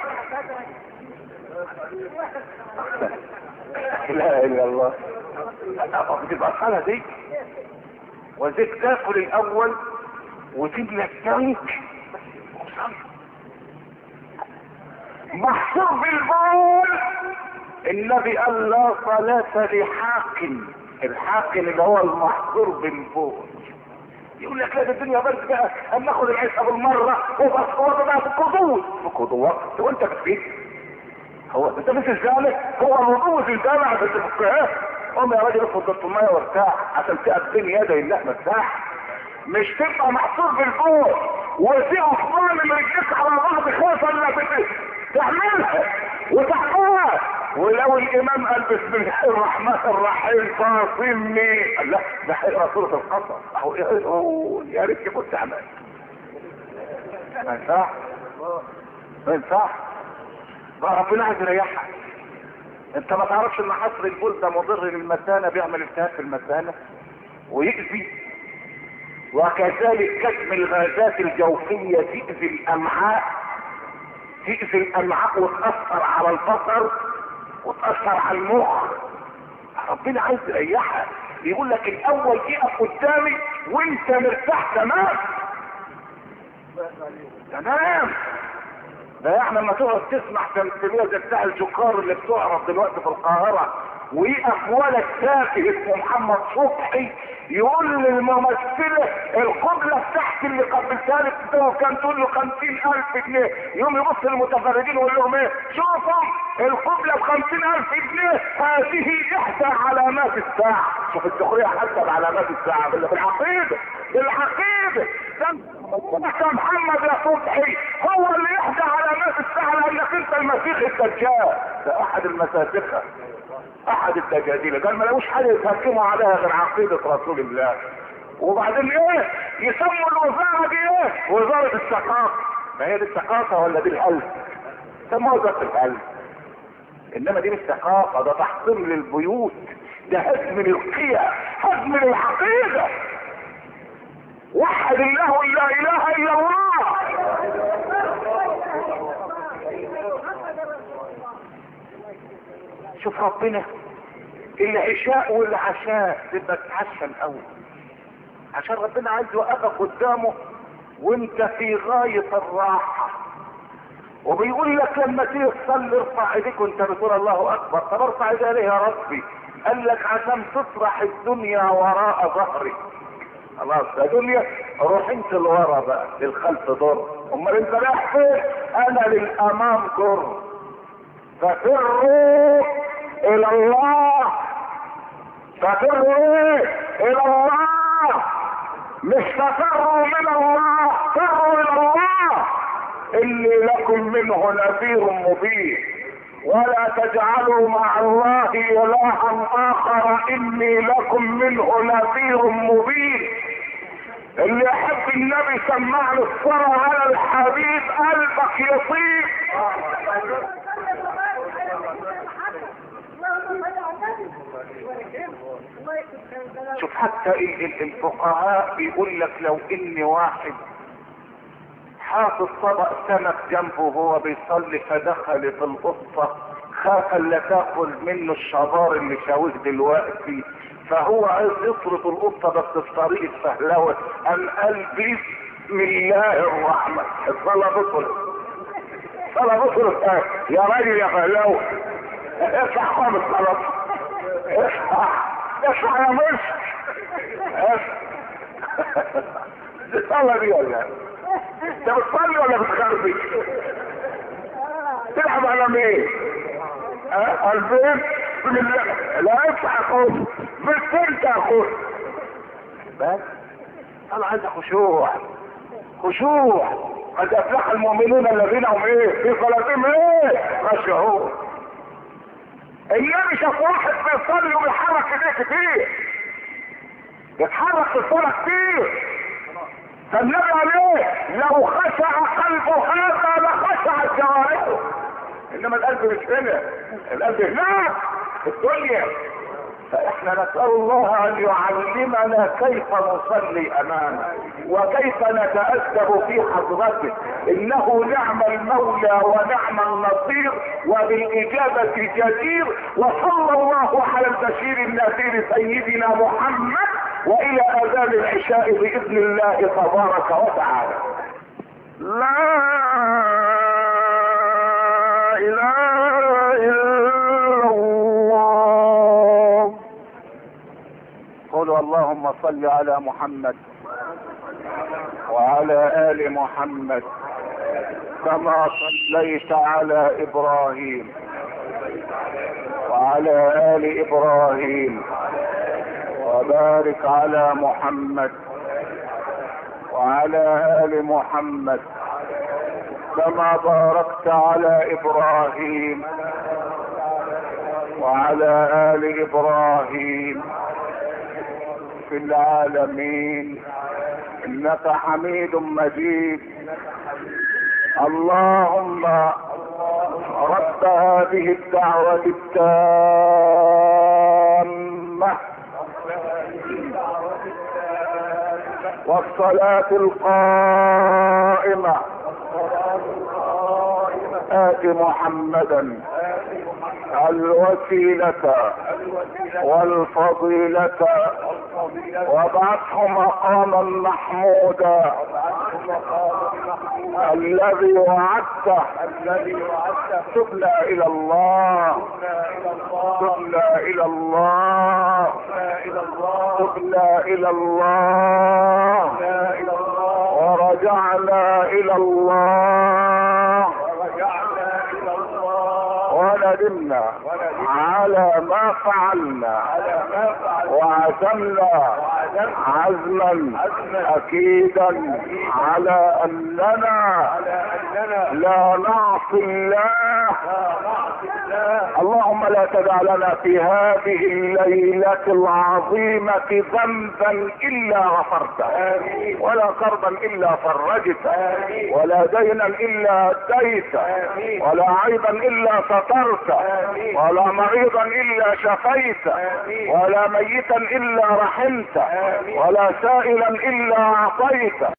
لا اله الا الله بتبقى الحالة دي وزيك تاكل الاول وتملى التانك محصور بالبول النبي قال لا صلاة لحاكم الحاكم اللي هو المحصور بالبول يقول لك لا ده الدنيا برد بقى اما ناخد العشاء بالمره وبس هو بقى في القضوة في القضوة هو انت بتفيد هو انت مش الجامع هو الوضوء في الجامع بس في القياس قوم يا راجل افرض ضغط الميه وارتاح عشان تقدم يدي الله مرتاح مش تبقى محصور بالبول وفي اخبار اللي رجلك على بعض خوفا لا بت- تعملها وتحققها ولو الامام قال بسم الله الرحمن الرحيم فاصمني قال لا ده هيقرا سوره القصص اهو أهو، يا ريت كنت تعمل ما ينفعش ما ينفعش بقى ربنا عايز يريحها انت ما تعرفش ان حصر البول ده مضر للمثانه بيعمل التهاب في المثانه ويأذي وكذلك كتم الغازات الجوفية تأذي الأمعاء تأذي الأمعاء وتأثر على البصر وتأثر على المخ ربنا عايز يريحها يقول لك الأول اقف قدامي وانت مرتاح تمام تمام ده احنا لما تقعد تسمع تمثيليه زي بتاع الجوكار اللي بتعرض دلوقتي في القاهره ويقف ولد تافه اسمه محمد صبحي يقول للممثله القبله بتاعتي اللي قبلتها لك ده كان تقول له 50000 جنيه يوم يبص للمتفرجين ويقول لهم ايه شوفوا القبله ب 50000 جنيه هذه احدى علامات الساعه شوف السخريه حتى بعلامات الساعه بال- بالعقيده بالعقيده ده ده محمد يا صبحي هو اللي يحدى علامات الساعه لانك انت المسيح الدجال ده احد المساسخه احد الدجاجيل قال ما لقوش حاجه يتهكموا عليها غير عقيده رسول الله وبعدين ايه يسموا الوزاره دي ايه وزاره الثقافه ما هي دي الثقافه ولا دي القلب سموها وزاره القلب انما دي مش ثقافه ده تحطيم للبيوت ده هدم للقيم هدم للعقيده وحد الله لا اله الا الله شوف ربنا العشاء والعشاء تبقى تتعشى الاول عشان ربنا عايز يوقفك قدامه وانت في غاية الراحة وبيقول لك لما تيجي تصلي ارفع ايديك وانت بتقول الله اكبر طب ارفع ايدي ليه يا ربي قال لك عشان تطرح الدنيا وراء ظهرك خلاص يا دنيا روح انت لورا بقى للخلف ضر امال انت رايح فين انا للامام ضر ففروا الى الله ففروا الى الله مش تفروا من الله فروا الى الله اني لكم منه نذير مبين ولا تجعلوا مع الله الها اخر اني لكم منه نذير مبين اللي يحب النبي سمعني الصلاة على الحبيب قلبك يطيب شوف حتى ال- ال- الفقهاء بيقول لك لو ان واحد حاطط طبق سمك جنبه وهو بيصلي فدخلت القطة خاف لا تاكل منه الشبار اللي شاويه دلوقتي فهو عايز يطرد القطة بس في طريق الفهلوة قام قال بسم الله الرحمن الصلاة بطل الصلاة بطل آه. يا راجل يا فهلوة افتح خالص خلاص افتح افتح يا مصر افتح دي صلاة دي ولا انت بتصلي ولا بتخربي؟ تلعب على مين؟ اه البيت من ال- لا افتح اخوك بس انت يا اخوك بس انا عايز خشوع خشوع قد افلح المؤمنون الذين هم ايه في صلاتهم ايه خشعون النبي شاف واحد بيصلي وبيحرك ايديه كتير بيتحرك في الصلاه كتير فالنبي عليه لو خشع قلبه هذا لخشعت جوارحه انما القلب مش هنا القلب هناك في الدنيا فاحنا نسال الله ان يعلمنا كيف نصلي امامه وكيف نتادب في حضرته انه نعم المولى ونعم النصير وبالاجابه جدير وصلى الله على البشير النذير سيدنا محمد والى اذان العشاء باذن الله تبارك وتعالى لا اله الا الله قولوا اللهم صل على محمد وعلى ال محمد كما صليت على ابراهيم وعلى ال ابراهيم وبارك على محمد وعلى ال محمد كما باركت على ابراهيم وعلى ال ابراهيم في العالمين انك حميد مجيد اللهم رب هذه الدعوة التامة والصلاة القائمة آت محمدا الوسيلة والفضيلة وابعثه مقاما محمودا الذي وعدته الذي وعدته تبنا الى الله تبنا الى الله تبنا الى الله ورجعنا الى الله وندمنا على ما فعلنا وعزمنا عزما اكيدا على اننا لا نعصي الله اللهم لا تدع لنا في هذه الليلة العظيمة ذنبا الا غفرته ولا كربا الا فرجته ولا دينا الا اديته ولا عيبا الا سترته ولا مريضا الا شفيته ولا ميتا الا رحمته ولا سائلا الا اعطيته